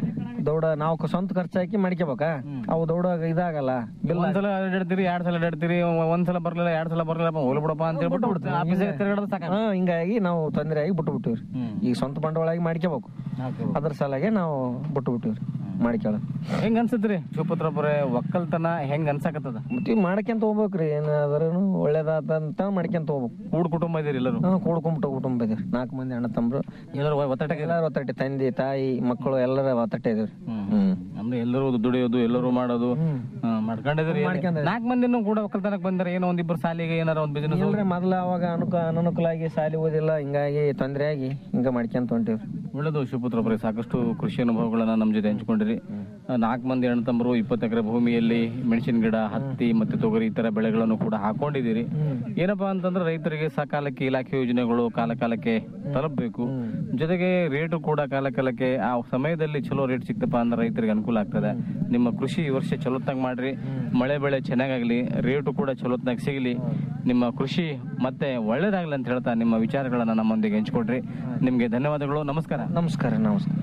ದೌಡ ನಾವು ಕ- ಸ್ವಂತ ಖರ್ಚು ಹಾಕಿ ಮಾಡ್ಕೋಬೇಕಾ ಅವು ದೌಡ ಇದಾಗಲ್ಲ ಬಿಲ್ ಒಂದ್ಸಲ ಅಡ್ಡಾಡ್ತೀರಿ ಎರಡ್ ಸಲ ಅಡ್ಡಾಡ್ತೀರಿ ಒಂದ್ಸಲ ಬರ್ಲಿಲ್ಲ ಎರಡ್ ಸಲ ಬರ್ಲಿಲ್ಲ ಹೋಲ್ ಬಿಡಪ್ಪ ಅಂತ ಹೇಳ್ಬಿಟ್ಟು ಬಿಡ್ತೀವಿ ಆಫೀಸಿಗೆ ತಿರುಗಾಡೋದು ಸಾಕ ಹಾ ಹಿಂಗಾಗಿ ನಾವು ತೊಂದರೆ ಆಗಿ ಬಿಟ್ಟು ಬಿಟ್ಟಿವ್ರಿ ಈಗ ಸ್ವಂತ ಬಂಡವಾಳ ಆಗಿ ಮಾಡ್ಕೋಬೇಕು ಅದ್ರ ಸಲಾಗೆ ನಾವು ಬಿಟ್ಟು ಬಿಟ್ಟಿವ್ರಿ ಮಾಡ್ಕೊಳ್ಳೋದು ಹೆಂಗ್ ಅನ್ಸತ್ರಿ ಶಿವಪುತ್ರಪ್ಪರೇ ಒಕ್ಕಲ್ತನ ಹೆಂಗ್ ಅನ್ಸಕತ್ತದ ಮತ್ತೆ ಮಾಡ್ಕೊಂತ ಹೋಗ್ಬೇಕ್ರಿ ಏನಾದ್ರೂ ಒಳ್ಳೇದಾದಂತ ಮಾಡ್ಕೊಂತ ಹೋಗ್ಬೇಕು ಕೂಡ್ ಕುಟುಂಬ ಇದೀರಿ ಎಲ್ಲರೂ ಹಾ ಕೂಡ್ಕೊಂಬಿಟ್ಟು ಕುಟುಂಬ ಇದೀವಿ ನಾಲ್ಕು ಮಂದಿ ಅಣ್ಣ ತಮ್ಮರು ಎಲ್ಲರೂ ಒತ್ತಟ ಎಲ್ಲಾರು ಒತ್ತಟ್ಟೆ ತಂದೆ ತಾಯಿ ಮಕ್ಕಳು ಎಲ್ಲರ ಒತ್ತಟ್ಟೆ ಇದೀವ್ರಿ ಹ್ಮ್ ಅಂದ್ರೆ ಎಲ್ಲರೂ ದುಡಿಯೋದು ಎಲ್ಲರೂ ಮಾಡೋದು ಹಾ, ಮಾಡ್ಕೊಂಡಿದ್ರಿ ಮಾಡ್ಕೊಂಡಿದ್ರಿ. ನಾಲ್ಕು ಮಂದಿನೂ ಕೂಡ ಒಕ್ಕಲ್ತನಕ್ಕೆ ಬಂದ್ರೆ ಏನೋ ಒಂದಿಬ್ಬರು ಸಾಲಿಗೆ ಏನಾರ ಒಂದ್ ಬಿಸಿನೆಸ್ ಇಲ್ರಿ ಮೊದ್ಲ ಅವಾಗ ಅನುಕ ಅನನುಕೂಲ ಆಗಿ ಸಾಲಿ ಓದಿಲ್ಲ ಹಿಂಗಾಗಿ ತೊಂದ್ರೆ ಆಗಿ ಹಿಂಗ ಮಾಡ್ಕೊಂತ ಹೊಂಟಿವ್ರಿ ಒಳ್ಳೆದು ಶಿವಪುತ್ರಪ್ಪರೇ ಸಾಕಷ್ಟು ಕೃಷಿ ಅನುಭವಗಳನ್ನ ನಮ್ಮ ಜೊತೆ ಹಂಚಿಕೊಂಡಿರಿ ನಾಲ್ಕು ಮಂದಿ ಅಣ್ಣತಮ್ಮರು ಇಪ್ಪತ್ತು ಎಕರೆ ಭೂಮಿಯಲ್ಲಿ ಮೆಣಸಿನ ಗಿಡ ಹತ್ತಿ ಮತ್ತೆ ತೊಗರಿ ಈ ತರ ಬೆಳೆಗಳನ್ನು ಕೂಡ ಹಾಕೊಂಡಿದ್ದೀರಿ ಏನಪ್ಪಾ ಅಂತಂದ್ರೆ ರೈತರಿಗೆ ಸಕಾಲಕ್ಕೆ ಇಲಾಖೆ ಯೋಜನೆಗಳು ಕಾಲ ಕಾಲಕ್ಕೆ ತಲುಪಬೇಕು ಜೊತೆಗೆ ರೇಟು ಕೂಡ ಕಾಲ ಕಾಲಕ್ಕೆ ಆ ಸಮಯದಲ್ಲಿ ಚಲೋ ರೇಟ್ ಸಿಕ್ತಪ್ಪ ಅಂದ್ರೆ ರೈತರಿಗೆ ಅನುಕೂಲ ಆಗ್ತದೆ ನಿಮ್ಮ ಕೃಷಿ ಈ ವರ್ಷ ಚಲೋತ್ತಾಗ ಮಾಡ್ರಿ ಮಳೆ ಬೆಳೆ ಚೆನ್ನಾಗಾಗ್ಲಿ ರೇಟು ಕೂಡ ಚಲೋತ್ನಾಗ ಸಿಗಲಿ ನಿಮ್ಮ ಕೃಷಿ ಮತ್ತೆ ಒಳ್ಳೇದಾಗ್ಲಿ ಅಂತ ಹೇಳ್ತಾ ನಿಮ್ಮ ವಿಚಾರಗಳನ್ನ ನಮ್ಮೊಂದಿಗೆ ಹಂಚ್ಕೊಡ್ರಿ ನಿಮ್ಗೆ ಧನ್ಯವಾದಗಳು ನಮಸ್ಕಾರ ನಮಸ್ಕಾರ ನಮಸ್ಕಾರ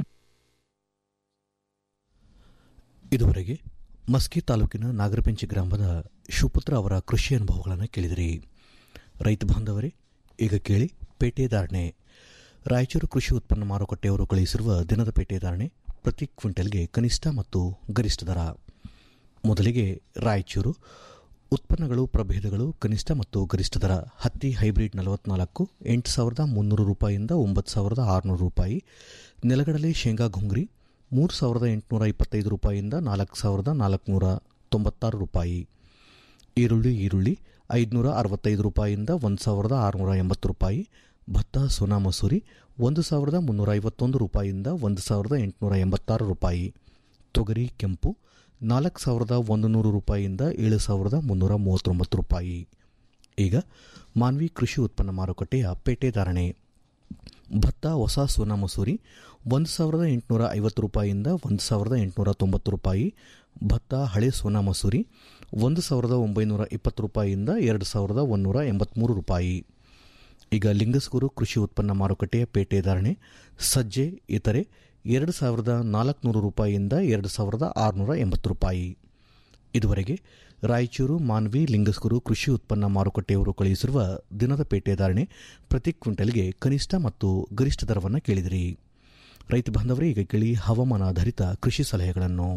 ಇದುವರೆಗೆ ಮಸ್ಕಿ ತಾಲೂಕಿನ ನಾಗರಪೆಂಚಿ ಗ್ರಾಮದ ಶಿವಪುತ್ರ ಅವರ ಕೃಷಿ ಅನುಭವಗಳನ್ನು ಕೇಳಿದಿರಿ ರೈತ ಬಾಂಧವರೇ ಈಗ ಕೇಳಿ ಪೇಟೆ ಧಾರಣೆ ರಾಯಚೂರು ಕೃಷಿ ಉತ್ಪನ್ನ ಮಾರುಕಟ್ಟೆಯವರು ಕಳುಹಿಸಿರುವ ದಿನದ ಪೇಟೆ ಧಾರಣೆ ಪ್ರತಿ ಕ್ವಿಂಟಲ್ಗೆ ಕನಿಷ್ಠ ಮತ್ತು ಗರಿಷ್ಠ ದರ ಮೊದಲಿಗೆ ರಾಯಚೂರು ಉತ್ಪನ್ನಗಳು ಪ್ರಭೇದಗಳು ಕನಿಷ್ಠ ಮತ್ತು ಗರಿಷ್ಠ ದರ ಹತ್ತಿ ಹೈಬ್ರಿಡ್ ನಲವತ್ನಾಲ್ಕು ಎಂಟು ಸಾವಿರದ ಮುನ್ನೂರು ರೂಪಾಯಿಯಿಂದ ಒಂಬತ್ತು ಸಾವಿರದ ಆರುನೂರು ರೂಪಾಯಿ ನೆಲಗಡಲೆ ಶೇಂಗಾ ಘುಂಗ್ರಿ ಮೂರು ಸಾವಿರದ ಎಂಟುನೂರ ಇಪ್ಪತ್ತೈದು ರೂಪಾಯಿಯಿಂದ ನಾಲ್ಕು ಸಾವಿರದ ನಾಲ್ಕುನೂರ ತೊಂಬತ್ತಾರು ರೂಪಾಯಿ ಈರುಳ್ಳಿ ಈರುಳ್ಳಿ ಐದುನೂರ ಅರವತ್ತೈದು ರೂಪಾಯಿಯಿಂದ ಒಂದು ಸಾವಿರದ ಆರುನೂರ ಎಂಬತ್ತು ರೂಪಾಯಿ ಭತ್ತ ಸೋನಾ ಮಸೂರಿ ಒಂದು ಸಾವಿರದ ಮುನ್ನೂರ ಐವತ್ತೊಂದು ರೂಪಾಯಿಯಿಂದ ಒಂದು ಸಾವಿರದ ಎಂಟುನೂರ ಎಂಬತ್ತಾರು ರೂಪಾಯಿ ತೊಗರಿ ಕೆಂಪು ನಾಲ್ಕು ಸಾವಿರದ ಒಂದು ನೂರು ರೂಪಾಯಿಯಿಂದ ಏಳು ಸಾವಿರದ ಮುನ್ನೂರ ಮೂವತ್ತೊಂಬತ್ತು ರೂಪಾಯಿ ಈಗ ಮಾನ್ವಿ ಕೃಷಿ ಉತ್ಪನ್ನ ಮಾರುಕಟ್ಟೆಯ ಪೇಟೆ ಧಾರಣೆ ಭತ್ತ ಹೊಸ ಸೋನಾ ಮಸೂರಿ ಒಂದು ಸಾವಿರದ ಎಂಟುನೂರ ಐವತ್ತು ರೂಪಾಯಿಯಿಂದ ಒಂದು ಸಾವಿರದ ಎಂಟುನೂರ ತೊಂಬತ್ತು ರೂಪಾಯಿ ಭತ್ತ ಹಳೆ ಸೋನಾ ಮಸೂರಿ ಒಂದು ಸಾವಿರದ ಒಂಬೈನೂರ ಇಪ್ಪತ್ತು ರೂಪಾಯಿಯಿಂದ ಎರಡು ಸಾವಿರದ ಒಂದೂರ ಎಂಬತ್ತ್ಮೂರು ರೂಪಾಯಿ ಈಗ ಲಿಂಗಸ್ಗೂರು ಕೃಷಿ ಉತ್ಪನ್ನ ಮಾರುಕಟ್ಟೆಯ ಪೇಟೆ ಧಾರಣೆ ಸಜ್ಜೆ ಇತರೆ ಎರಡು ಸಾವಿರದ ನಾಲ್ಕುನೂರು ರೂಪಾಯಿಯಿಂದ ಎರಡು ಸಾವಿರದ ಆರುನೂರ ಎಂಬತ್ತು ರೂಪಾಯಿ ಇದುವರೆಗೆ ರಾಯಚೂರು ಮಾನ್ವಿ ಲಿಂಗಸ್ಗೂರು ಕೃಷಿ ಉತ್ಪನ್ನ ಮಾರುಕಟ್ಟೆಯವರು ಕಳುಹಿಸಿರುವ ದಿನದ ಪೇಟೆ ಧಾರಣೆ ಪ್ರತಿ ಕ್ವಿಂಟಲ್ಗೆ ಕನಿಷ್ಠ ಮತ್ತು ಗರಿಷ್ಠ ದರವನ್ನು ಕೇಳಿದಿರಿ ರೈತ ಬಾಂಧವರೇ ಈಗ ಕೇಳಿ ಹವಾಮಾನ ಆಧಾರಿತ ಕೃಷಿ ಸಲಹೆಗಳನ್ನು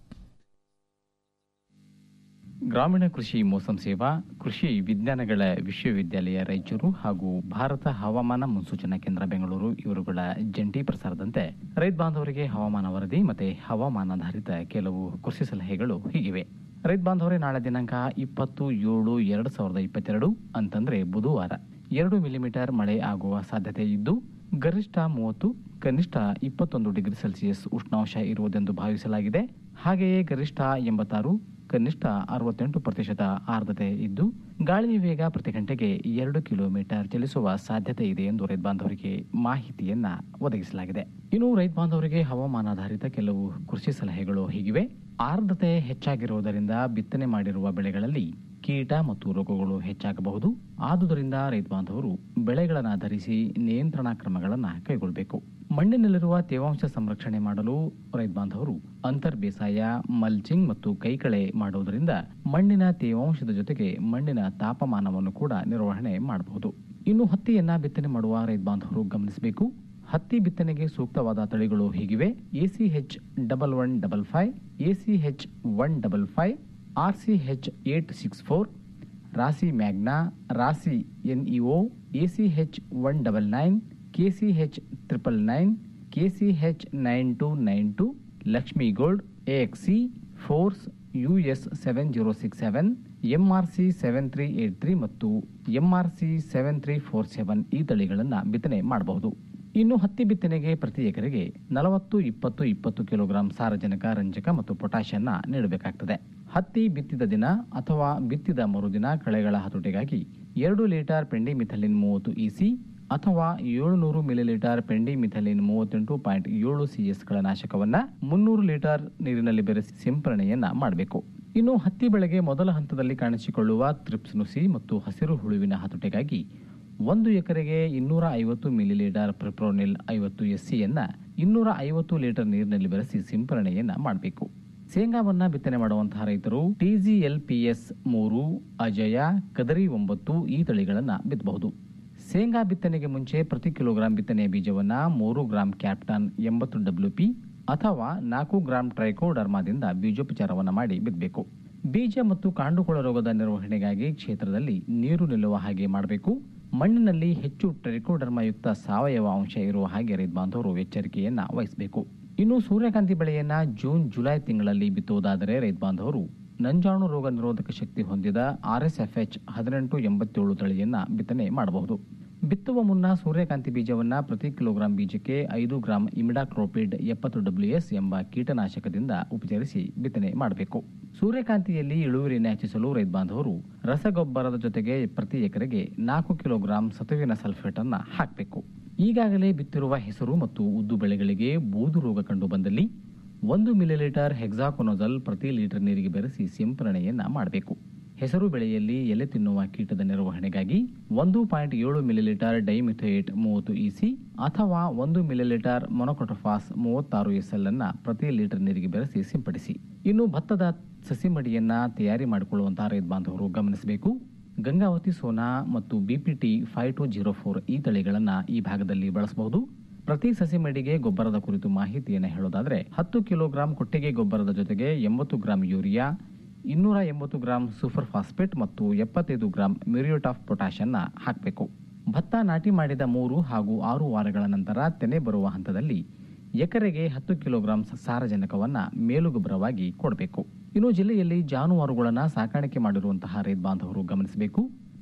ಗ್ರಾಮೀಣ ಕೃಷಿ ಮೋಸಂ ಸೇವಾ ಕೃಷಿ ವಿಜ್ಞಾನಗಳ ವಿಶ್ವವಿದ್ಯಾಲಯ ರಾಯಚೂರು ಹಾಗೂ ಭಾರತ ಹವಾಮಾನ ಮುನ್ಸೂಚನಾ ಕೇಂದ್ರ ಬೆಂಗಳೂರು ಇವರುಗಳ ಜಂಟಿ ಪ್ರಸಾರದಂತೆ ರೈತ ಬಾಂಧವರಿಗೆ ಹವಾಮಾನ ವರದಿ ಮತ್ತೆ ಹವಾಮಾನಾಧಾರಿತ ಕೆಲವು ಕೃಷಿ ಸಲಹೆಗಳು ಹೀಗಿವೆ ರೈತ ಬಾಂಧವರೇ ನಾಳೆ ದಿನಾಂಕ ಇಪ್ಪತ್ತು ಏಳು ಎರಡು ಸಾವಿರದ ಇಪ್ಪತ್ತೆರಡು ಅಂತಂದ್ರೆ ಬುಧವಾರ ಎರಡು ಮಿಲಿಮೀಟರ್ ಮಳೆ ಆಗುವ ಸಾಧ್ಯತೆ ಇದ್ದು ಗರಿಷ್ಠ ಮೂವತ್ತು ಕನಿಷ್ಠ ಇಪ್ಪತ್ತೊಂದು ಡಿಗ್ರಿ ಸೆಲ್ಸಿಯಸ್ ಉಷ್ಣಾಂಶ ಇರುವುದೆಂದು ಭಾವಿಸಲಾಗಿದೆ ಹಾಗೆಯೇ ಗರಿಷ್ಠ ಎಂಬತ್ತಾರು ಕನಿಷ್ಠ ಅರವತ್ತೆಂಟು ಪ್ರತಿಶತ ಆರ್ದ್ರತೆ ಇದ್ದು ಗಾಳಿಯ ವೇಗ ಪ್ರತಿ ಗಂಟೆಗೆ ಎರಡು ಕಿಲೋಮೀಟರ್ ಚಲಿಸುವ ಸಾಧ್ಯತೆ ಇದೆ ಎಂದು ರೈತ ಬಾಂಧವರಿಗೆ ಮಾಹಿತಿಯನ್ನ ಒದಗಿಸಲಾಗಿದೆ ಇನ್ನು ರೈತ ಬಾಂಧವರಿಗೆ ಹವಾಮಾನಾಧಾರಿತ ಕೆಲವು ಕೃಷಿ ಸಲಹೆಗಳು ಹೀಗಿವೆ ಆರ್ದ್ರತೆ ಹೆಚ್ಚಾಗಿರುವುದರಿಂದ ಬಿತ್ತನೆ ಮಾಡಿರುವ ಬೆಳೆಗಳಲ್ಲಿ ಕೀಟ ಮತ್ತು ರೋಗಗಳು ಹೆಚ್ಚಾಗಬಹುದು ಆದುದರಿಂದ ರೈತ ಬಾಂಧವರು ಬೆಳೆಗಳನ್ನು ಧರಿಸಿ ನಿಯಂತ್ರಣಾ ಕ್ರಮಗಳನ್ನು ಕೈಗೊಳ್ಳಬೇಕು ಮಣ್ಣಿನಲ್ಲಿರುವ ತೇವಾಂಶ ಸಂರಕ್ಷಣೆ ಮಾಡಲು ರೈತ ಬಾಂಧವರು ಅಂತರ್ ಬೇಸಾಯ ಮಲ್ಚಿಂಗ್ ಮತ್ತು ಕೈಕಳೆ ಮಾಡುವುದರಿಂದ ಮಣ್ಣಿನ ತೇವಾಂಶದ ಜೊತೆಗೆ ಮಣ್ಣಿನ ತಾಪಮಾನವನ್ನು ಕೂಡ ನಿರ್ವಹಣೆ ಮಾಡಬಹುದು ಇನ್ನು ಹತ್ತಿಯನ್ನ ಬಿತ್ತನೆ ಮಾಡುವ ರೈತ ಬಾಂಧವರು ಗಮನಿಸಬೇಕು ಹತ್ತಿ ಬಿತ್ತನೆಗೆ ಸೂಕ್ತವಾದ ತಳಿಗಳು ಹೀಗಿವೆ ACH double one double five ACH one double five RCH eight six four Rasi magna Rasi NEO ACH one double nine KCH triple nine KCH nine two nine two Lakshmi gold ಎಎಕ್ಸಿ force US seven zero six seven MRC seven three eight three ಮತ್ತು MRC seven three four seven ಈ ತಳಿಗಳನ್ನು ಬಿತ್ತನೆ ಮಾಡಬಹುದು ಇನ್ನು ಹತ್ತಿ ಬಿತ್ತನೆಗೆ ಪ್ರತಿ ಎಕರೆಗೆ ನಲವತ್ತು ಇಪ್ಪತ್ತು ಇಪ್ಪತ್ತು ಕಿಲೋಗ್ರಾಂ ಸಾರಜನಕ ರಂಜಕ ಮತ್ತು ಪೊಟ್ಯಾಷಿಯನ್ನ ನೀಡಬೇಕಾಗ್ತದೆ ಹತ್ತಿ ಬಿತ್ತಿದ ದಿನ ಅಥವಾ ಬಿತ್ತಿದ ಮರುದಿನ ಕಳೆಗಳ ಹತೋಟಿಗಾಗಿ ಎರಡು ಲೀಟರ್ ಪೆಂಡಿಮಿಥಲಿನ್ ಮೂವತ್ತು ಇಸಿ ಅಥವಾ ಏಳುನೂರು ಮಿಲಿಲೀಟರ್ ಪೆಂಡಿಮಿಥಲಿನ್ ಮೂವತ್ತೆಂಟು ಪಾಯಿಂಟ್ ಏಳು ಸಿಎಸ್ಗಳ ನಾಶಕವನ್ನ ಮುನ್ನೂರು ಲೀಟರ್ ನೀರಿನಲ್ಲಿ ಬೆರೆಸಿ ಸಿಂಪರಣೆಯನ್ನ ಮಾಡಬೇಕು ಇನ್ನು ಹತ್ತಿ ಬೆಳೆಗೆ ಮೊದಲ ಹಂತದಲ್ಲಿ ಕಾಣಿಸಿಕೊಳ್ಳುವ ತ್ರಿಪ್ಸ್ ನುಸಿ ಮತ್ತು ಹಸಿರು ಹುಳುವಿನ ಹತೋಟಿಗಾಗಿ ಒಂದು ಎಕರೆಗೆ ಇನ್ನೂರ ಐವತ್ತು ಮಿಲಿಲೀಟರ್ ಪ್ರಿಪ್ರೋನಿಲ್ ಐವತ್ತು ಎಸ್ಸಿಯನ್ನ ಇನ್ನೂರ ಐವತ್ತು ಲೀಟರ್ ನೀರಿನಲ್ಲಿ ಬೆರೆಸಿ ಸಿಂಪರಣೆಯನ್ನ ಮಾಡಬೇಕು ಶೇಂಗಾವನ್ನ ಬಿತ್ತನೆ ಮಾಡುವಂತಹ ರೈತರು ಟಿಜಿಎಲ್ಪಿಎಸ್ ಮೂರು ಅಜಯ ಕದರಿ ಒಂಬತ್ತು ಈ ತಳಿಗಳನ್ನ ಬಿತ್ತಬಹುದು ಶೇಂಗಾ ಬಿತ್ತನೆಗೆ ಮುಂಚೆ ಪ್ರತಿ ಕಿಲೋಗ್ರಾಂ ಬಿತ್ತನೆಯ ಬೀಜವನ್ನ ಮೂರು ಗ್ರಾಂ ಕ್ಯಾಪ್ಟನ್ ಎಂಬತ್ತು ಡಬ್ಲ್ಯೂಪಿ ಅಥವಾ ನಾಲ್ಕು ಗ್ರಾಂ ಟ್ರೈಕೋಡರ್ಮಾದಿಂದ ಬೀಜೋಪಚಾರವನ್ನು ಮಾಡಿ ಬಿತ್ತಬೇಕು ಬೀಜ ಮತ್ತು ಕಾಂಡುಕೊಳ ರೋಗದ ನಿರ್ವಹಣೆಗಾಗಿ ಕ್ಷೇತ್ರದಲ್ಲಿ ನೀರು ನಿಲ್ಲುವ ಹಾಗೆ ಮಾಡಬೇಕು ಮಣ್ಣಿನಲ್ಲಿ ಹೆಚ್ಚು ಟ್ರೈಕೋಡರ್ಮಯುಕ್ತ ಸಾವಯವ ಅಂಶ ಇರುವ ಹಾಗೆ ರೈತ ಬಾಂಧವರು ಎಚ್ಚರಿಕೆಯನ್ನ ವಹಿಸಬೇಕು ಇನ್ನು ಸೂರ್ಯಕಾಂತಿ ಬೆಳೆಯನ್ನ ಜೂನ್ ಜುಲೈ ತಿಂಗಳಲ್ಲಿ ಬಿತ್ತುವುದಾದರೆ ರೈತ ಬಾಂಧವರು ನಂಜಾಣು ರೋಗ ನಿರೋಧಕ ಶಕ್ತಿ ಹೊಂದಿದ ಆರ್ಎಸ್ಎಫ್ಎಚ್ ಹದಿನೆಂಟು ಎಂಬತ್ತೇಳು ತಳಿಯನ್ನ ಬಿತ್ತನೆ ಮಾಡಬಹುದು ಬಿತ್ತುವ ಮುನ್ನ ಸೂರ್ಯಕಾಂತಿ ಬೀಜವನ್ನ ಪ್ರತಿ ಕಿಲೋಗ್ರಾಂ ಬೀಜಕ್ಕೆ ಐದು ಗ್ರಾಂ ಇಮಿಡಾಕ್ರೋಪಿಡ್ ಎಪ್ಪತ್ತು ಡಬ್ಲ್ಯೂಎಸ್ ಎಂಬ ಕೀಟನಾಶಕದಿಂದ ಉಪಚರಿಸಿ ಬಿತ್ತನೆ ಮಾಡಬೇಕು ಸೂರ್ಯಕಾಂತಿಯಲ್ಲಿ ಇಳುವರಿಯನ್ನು ಹೆಚ್ಚಿಸಲು ರೈತ ಬಾಂಧವರು ರಸಗೊಬ್ಬರದ ಜೊತೆಗೆ ಪ್ರತಿ ಎಕರೆಗೆ ನಾಲ್ಕು ಕಿಲೋಗ್ರಾಂ ಸತುವಿನ ಸಲ್ಫೇಟ್ ಅನ್ನ ಹಾಕಬೇಕು ಈಗಾಗಲೇ ಬಿತ್ತಿರುವ ಹೆಸರು ಮತ್ತು ಉದ್ದು ಬೆಳೆಗಳಿಗೆ ಬೂದು ರೋಗ ಕಂಡು ಬಂದಲ್ಲಿ ಒಂದು ಮಿಲಿಲೀಟರ್ ಹೆಕ್ಸಾಕೊನೋಜಲ್ ಪ್ರತಿ ಲೀಟರ್ ನೀರಿಗೆ ಬೆರೆಸಿ ಸಿಂಪರಣೆಯನ್ನ ಮಾಡಬೇಕು ಹೆಸರು ಬೆಳೆಯಲ್ಲಿ ಎಲೆ ತಿನ್ನುವ ಕೀಟದ ನಿರ್ವಹಣೆಗಾಗಿ ಒಂದು ಪಾಯಿಂಟ್ ಏಳು ಮಿಲಿಲೀಟರ್ ಡೈಮಿಥೇಟ್ ಮೂವತ್ತು ಇಸಿ ಅಥವಾ ಒಂದು ಮಿಲಿಲೀಟರ್ ಮೊನೊಕೊಟೊಫಾಸ್ ಮೂವತ್ತಾರು ಎಸ್ಎಲ್ ಅನ್ನ ಪ್ರತಿ ಲೀಟರ್ ನೀರಿಗೆ ಬೆರೆಸಿ ಸಿಂಪಡಿಸಿ ಇನ್ನು ಭತ್ತದ ಸಸಿ ಮಡಿಯನ್ನ ತಯಾರಿ ಮಾಡಿಕೊಳ್ಳುವಂತಹ ರೈತ ಬಾಂಧವರು ಗಮನಿಸಬೇಕು ಗಂಗಾವತಿ ಸೋನಾ ಮತ್ತು BPT five two zero four ಈ ತಳಿಗಳನ್ನ ಈ ಭಾಗದಲ್ಲಿ ಬಳಸಬಹುದು ಪ್ರತಿ ಸಸಿ ಮಡಿಗೆ ಗೊಬ್ಬರದ ಕುರಿತು ಮಾಹಿತಿಯನ್ನು ಹೇಳೋದಾದ್ರೆ ಹತ್ತು ಕಿಲೋಗ್ರಾಂ ಕೊಟ್ಟಿಗೆ ಗೊಬ್ಬರದ ಜೊತೆಗೆ ಎಂಬತ್ತು ಗ್ರಾಂ ಯೂರಿಯಾ ಇನ್ನೂರ ಎಂಬತ್ತು ಗ್ರಾಂ ಸೂಪರ್ ಫಾಸ್ಫೇಟ್ ಮತ್ತು ಎಪ್ಪತ್ತೈದು ಗ್ರಾಂ ಮ್ಯೂರಿಯೋಟ್ ಆಫ್ ಪೊಟ್ಯಾಷನ್ನ ಹಾಕಬೇಕು ಭತ್ತ ನಾಟಿ ಮಾಡಿದ ಮೂರು ಹಾಗೂ ಆರು ವಾರಗಳ ನಂತರ ತೆನೆ ಬರುವ ಹಂತದಲ್ಲಿ ಎಕರೆಗೆ ಹತ್ತು ಕಿಲೋಗ್ರಾಂ ಸಾರಜನಕವನ್ನ ಮೇಲುಗೊಬ್ಬರವಾಗಿ ಕೊಡಬೇಕು ಇನ್ನು ಜಿಲ್ಲೆಯಲ್ಲಿ ಜಾನುವಾರುಗಳನ್ನು ಸಾಕಾಣಿಕೆ ಮಾಡಿರುವಂತಹ ರೈತ ಬಾಂಧವರು ಗಮನಿಸಬೇಕು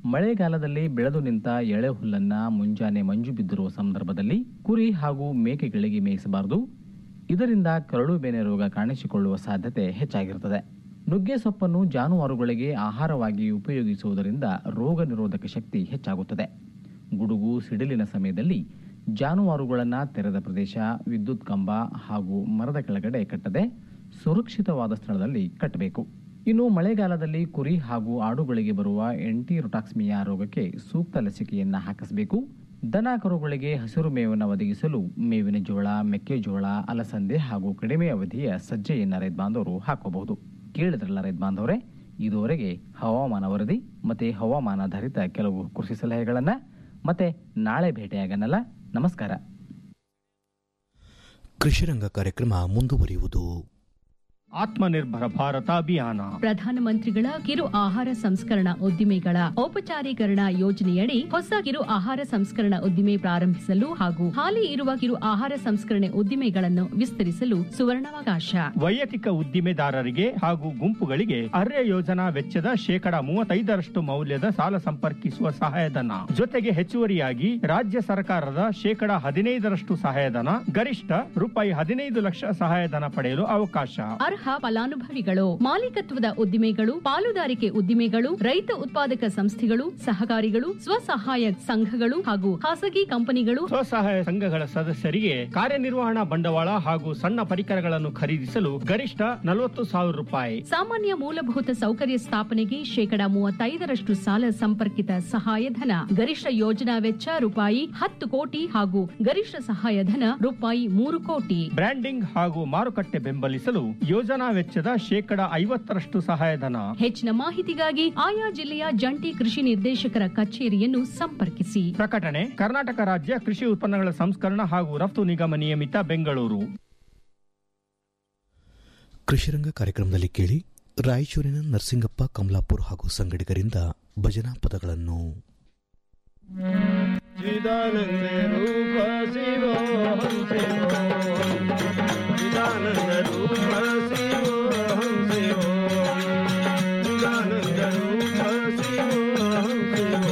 ಮಳೆಗಾಲದಲ್ಲಿ ಬೆಳೆದು ನಿಂತ ಎಳೆ ಹುಲ್ಲನ್ನ ಮುಂಜಾನೆ ಮಂಜು ಬಿದ್ದಿರುವ ಸಂದರ್ಭದಲ್ಲಿ ಕುರಿ ಹಾಗೂ ಮೇಕೆಗಳಿಗೆ ಮೇಯಿಸಬಾರದು ಇದರಿಂದ ಕರಳು ಬೇನೆ ರೋಗ ಕಾಣಿಸಿಕೊಳ್ಳುವ ಸಾಧ್ಯತೆ ಹೆಚ್ಚಾಗಿರುತ್ತದೆ ನುಗ್ಗೆ ಸೊಪ್ಪನ್ನು ಜಾನುವಾರುಗಳಿಗೆ ಆಹಾರವಾಗಿ ಉಪಯೋಗಿಸುವುದರಿಂದ ರೋಗ ನಿರೋಧಕ ಶಕ್ತಿ ಹೆಚ್ಚಾಗುತ್ತದೆ ಗುಡುಗು ಸಿಡಿಲಿನ ಸಮಯದಲ್ಲಿ ಜಾನುವಾರುಗಳನ್ನು ತೆರೆದ ಪ್ರದೇಶ ವಿದ್ಯುತ್ ಕಂಬ ಹಾಗೂ ಮರದ ಕೆಳಗಡೆ ಕಟ್ಟದೆ ಸುರಕ್ಷಿತವಾದ ಸ್ಥಳದಲ್ಲಿ ಕಟ್ಟಬೇಕು ಇನ್ನು ಮಳೆಗಾಲದಲ್ಲಿ ಕುರಿ ಹಾಗೂ ಆಡುಗಳಿಗೆ ಬರುವ ಎಂಟಿ ರೊಟಾಕ್ಸ್ಮಿಯಾ ರೋಗಕ್ಕೆ ಸೂಕ್ತ ಲಸಿಕೆಯನ್ನ ಹಾಕಿಸಬೇಕು ದನ ಕರುಗಳಿಗೆ ಹಸಿರು ಮೇವನ್ನು ಒದಗಿಸಲು ಮೇವಿನ ಜೋಳ ಮೆಕ್ಕೆಜೋಳ ಅಲಸಂದೆ ಹಾಗೂ ಕಡಿಮೆ ಅವಧಿಯ ಸಜ್ಜೆಯನ್ನ ರೈತ ಬಾಂಧವರು ಹಾಕಬಹುದು ಕೇಳಿದ್ರಲ್ಲ ರೈತ ಬಾಂಧವರೇ ಇದುವರೆಗೆ ಹವಾಮಾನ ವರದಿ ಮತ್ತೆ ಹವಾಮಾನಾಧಾರಿತ ಕೆಲವು ಕೃಷಿ ಸಲಹೆಗಳನ್ನ ಮತ್ತೆ ನಾಳೆ ಭೇಟಿಯಾಗನಲ್ಲ ನಮಸ್ಕಾರ ಕೃಷಿರಂಗ ಕಾರ್ಯಕ್ರಮ ಮುಂದುವರಿಯುವುದು ಆತ್ಮನಿರ್ಭರ ಭಾರತ ಅಭಿಯಾನ ಪ್ರಧಾನಮಂತ್ರಿಗಳ ಕಿರು ಆಹಾರ ಸಂಸ್ಕರಣಾ ಉದ್ದಿಮೆಗಳ ಔಪಚಾರೀಕರಣ ಯೋಜನೆಯಡಿ ಹೊಸ ಕಿರು ಆಹಾರ ಸಂಸ್ಕರಣಾ ಉದ್ದಿಮೆ ಪ್ರಾರಂಭಿಸಲು ಹಾಗೂ ಹಾಲಿ ಇರುವ ಕಿರು ಆಹಾರ ಸಂಸ್ಕರಣೆ ಉದ್ದಿಮೆಗಳನ್ನು ವಿಸ್ತರಿಸಲು ಸುವರ್ಣಾವಕಾಶ ವೈಯಕ್ತಿಕ ಉದ್ದಿಮೆದಾರರಿಗೆ ಹಾಗೂ ಗುಂಪುಗಳಿಗೆ ಅರ್ಯ ಯೋಜನಾ ವೆಚ್ಚದ ಶೇಕಡ ಮೂವತ್ತೈದರಷ್ಟು ಮೌಲ್ಯದ ಸಾಲ ಸಂಪರ್ಕಿಸುವ ಸಹಾಯಧನ ಜೊತೆಗೆ ಹೆಚ್ಚುವರಿಯಾಗಿ ರಾಜ್ಯ ಸರ್ಕಾರದ ಶೇಕಡ ಹದಿನೈದರಷ್ಟು ಸಹಾಯಧನ ಗರಿಷ್ಠ ರೂಪಾಯಿ ಹದಿನೈದು ಲಕ್ಷ ಸಹಾಯಧನ ಪಡೆಯಲು ಅವಕಾಶ ಅರ್ಹ ಫಲಾನುಭವಿಗಳು ಮಾಲೀಕತ್ವದ ಉದ್ದಿಮೆಗಳು ಪಾಲುದಾರಿಕೆ ಉದ್ದಿಮೆಗಳು ರೈತ ಉತ್ಪಾದಕ ಸಂಸ್ಥೆಗಳು ಸಹಕಾರಿಗಳು ಸ್ವಸಹಾಯ ಸಂಘಗಳು ಹಾಗೂ ಖಾಸಗಿ ಕಂಪನಿಗಳು ಸ್ವಸಹಾಯ ಸಂಘಗಳ ಸದಸ್ಯರಿಗೆ ಕಾರ್ಯನಿರ್ವಹಣಾ ಬಂಡವಾಳ ಹಾಗೂ ಸಣ್ಣ ಪರಿಕರಗಳನ್ನು ಖರೀದಿಸಲು ಗರಿಷ್ಠ ನಲವತ್ತು ಸಾವಿರ ರೂಪಾಯಿ ಸಾಮಾನ್ಯ ಮೂಲಭೂತ ಸೌಕರ್ಯ ಸ್ಥಾಪನೆಗೆ ಶೇಕಡ ಮೂವತ್ತೈದರಷ್ಟು ಸಾಲ ಸಂಪರ್ಕಿತ ಸಹಾಯಧನ ಗರಿಷ್ಠ ಯೋಜನಾ ವೆಚ್ಚ ರೂಪಾಯಿ ಹತ್ತು ಕೋಟಿ ಹಾಗೂ ಗರಿಷ್ಠ ಸಹಾಯಧನ ರೂಪಾಯಿ ಮೂರು ಕೋಟಿ ಬ್ರ್ಯಾಂಡಿಂಗ್ ಹಾಗೂ ಮಾರುಕಟ್ಟೆ ಬೆಂಬಲಿಸಲು ಯೋಜನಾ ವೆಚ್ಚದ ಶೇಕಡ ಐವತ್ತರಷ್ಟು ಸಹಾಯಧನ ಹೆಚ್ಚಿನ ಮಾಹಿತಿಗಾಗಿ ಆಯಾ ಜಿಲ್ಲೆಯ ಜಂಟಿ ಕೃಷಿ ನಿರ್ದೇಶಕರ ಕಚೇರಿಯನ್ನು ಸಂಪರ್ಕಿಸಿ ಪ್ರಕಟಣೆ ಕರ್ನಾಟಕ ರಾಜ್ಯ ಕೃಷಿ ಉತ್ಪನ್ನಗಳ ಸಂಸ್ಕರಣ ಹಾಗೂ ರಫ್ತು ನಿಗಮ ನಿಯಮಿತ ಬೆಂಗಳೂರು ಕೃಷಿರಂಗ ಕಾರ್ಯಕ್ರಮದಲ್ಲಿ ಕೇಳಿ ರಾಯಚೂರಿನ ನರಸಿಂಗಪ್ಪ ಕಮಲಾಪುರ್ ಹಾಗೂ ಸಂಗಡಿಗರಿಂದ ಭಜನಾ ಪದಗಳನ್ನು ಚಿದಾನಂದ ರೂಪ ಶಿವೋ ಹಂ ಶಿವೋ ಚಿದಾನಂದ ರೂಪ ಶಿವೋ ಹಂ ಶಿವೋ ಚಿದಾನಂದ ರೂಪ ಶಿವೋ ಹಂ ಶಿವೋ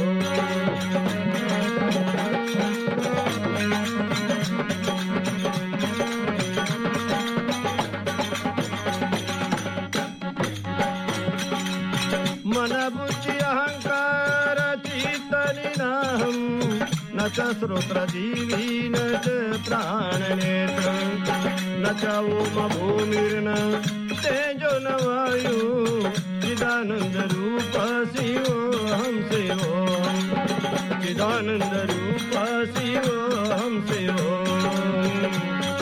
मन बुद्धि अहंकार चित्तनिनाहं न च श्रोत्रजीवी न च प्राणनेत्र न च ओम भूमिर्न तेजो न वायु चिदानन्दरूप शिवोऽहं शिवोऽहं चिदानन्दरूप शिवोऽहं शिवोऽहम्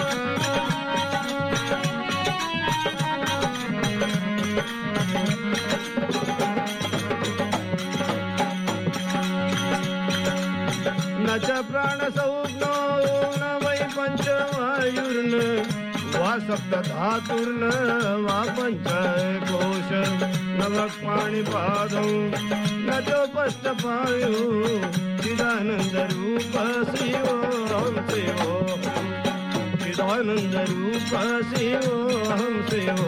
न च प्राणसौज्ञो न वै पञ्चवायुर्न वा सप्तधातुर्न वा पञ्चकोश न वक्पाणिपादौ न चोपष्टपायु चिदानन्दरूप शिवोऽहं शिवो चिदानन्दरूप शिवोऽहं शिवो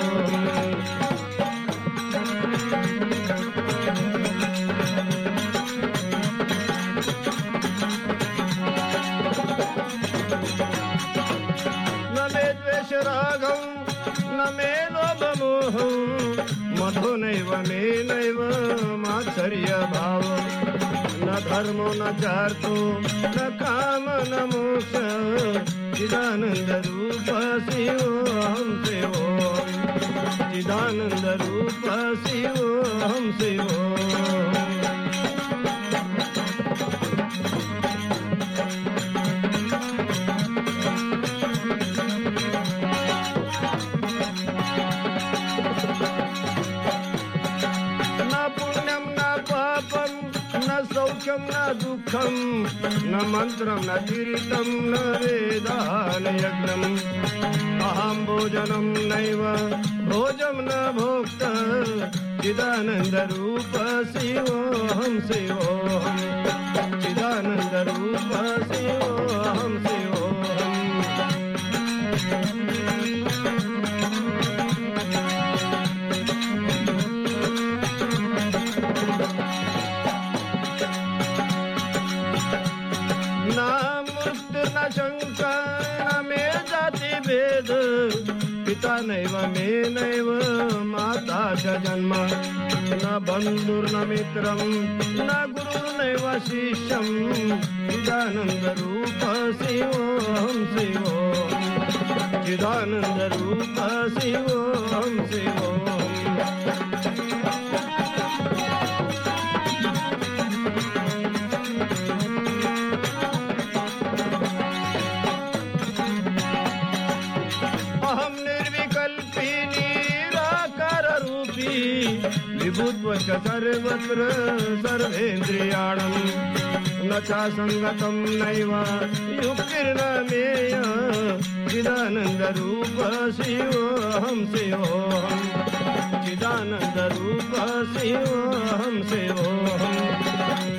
न मे द्वेषरागौ न मे लोभमोहौ मधो नैव मे नैव मात्सर्यभाव न धर्मो न चार्थो न काम न मोक्ष चिदानन्दरूप शिवोऽहं शिवो चिदानन्दरूप शिवोऽहं शिवो न पुण्यं न पापं न सौख्यं न दुःखं न मन्त्रं न तीर्थं न वेदान यज्ञम् अहं भोजनं नैव भोजं न भोक्त चिदानन्दरूप शिवोऽहं शिवोऽहं चिदानन्दरूप शिवोऽहं शिवोऽहम् शङ्का न मे जाति भेद पिता नैव मे नैव माता च जन्म न बन्धुर्न मित्रं न गुरुर्नैव शिष्यं चिदानन्दरूप शिवोऽहं शिवो चिदानन्दरूप शिवोऽहं शिवो अहं निर्विकल्पी निराकाररूपी विभुत्व च सर्वत्र सर्वेन्द्रियाणम् न चासङ्गतं नैव युक्तिर्न मेय चिदानन्दरूप शिवोऽहं शिवोऽहं चिदानन्दरूप शिवोऽहं शिवोऽहम्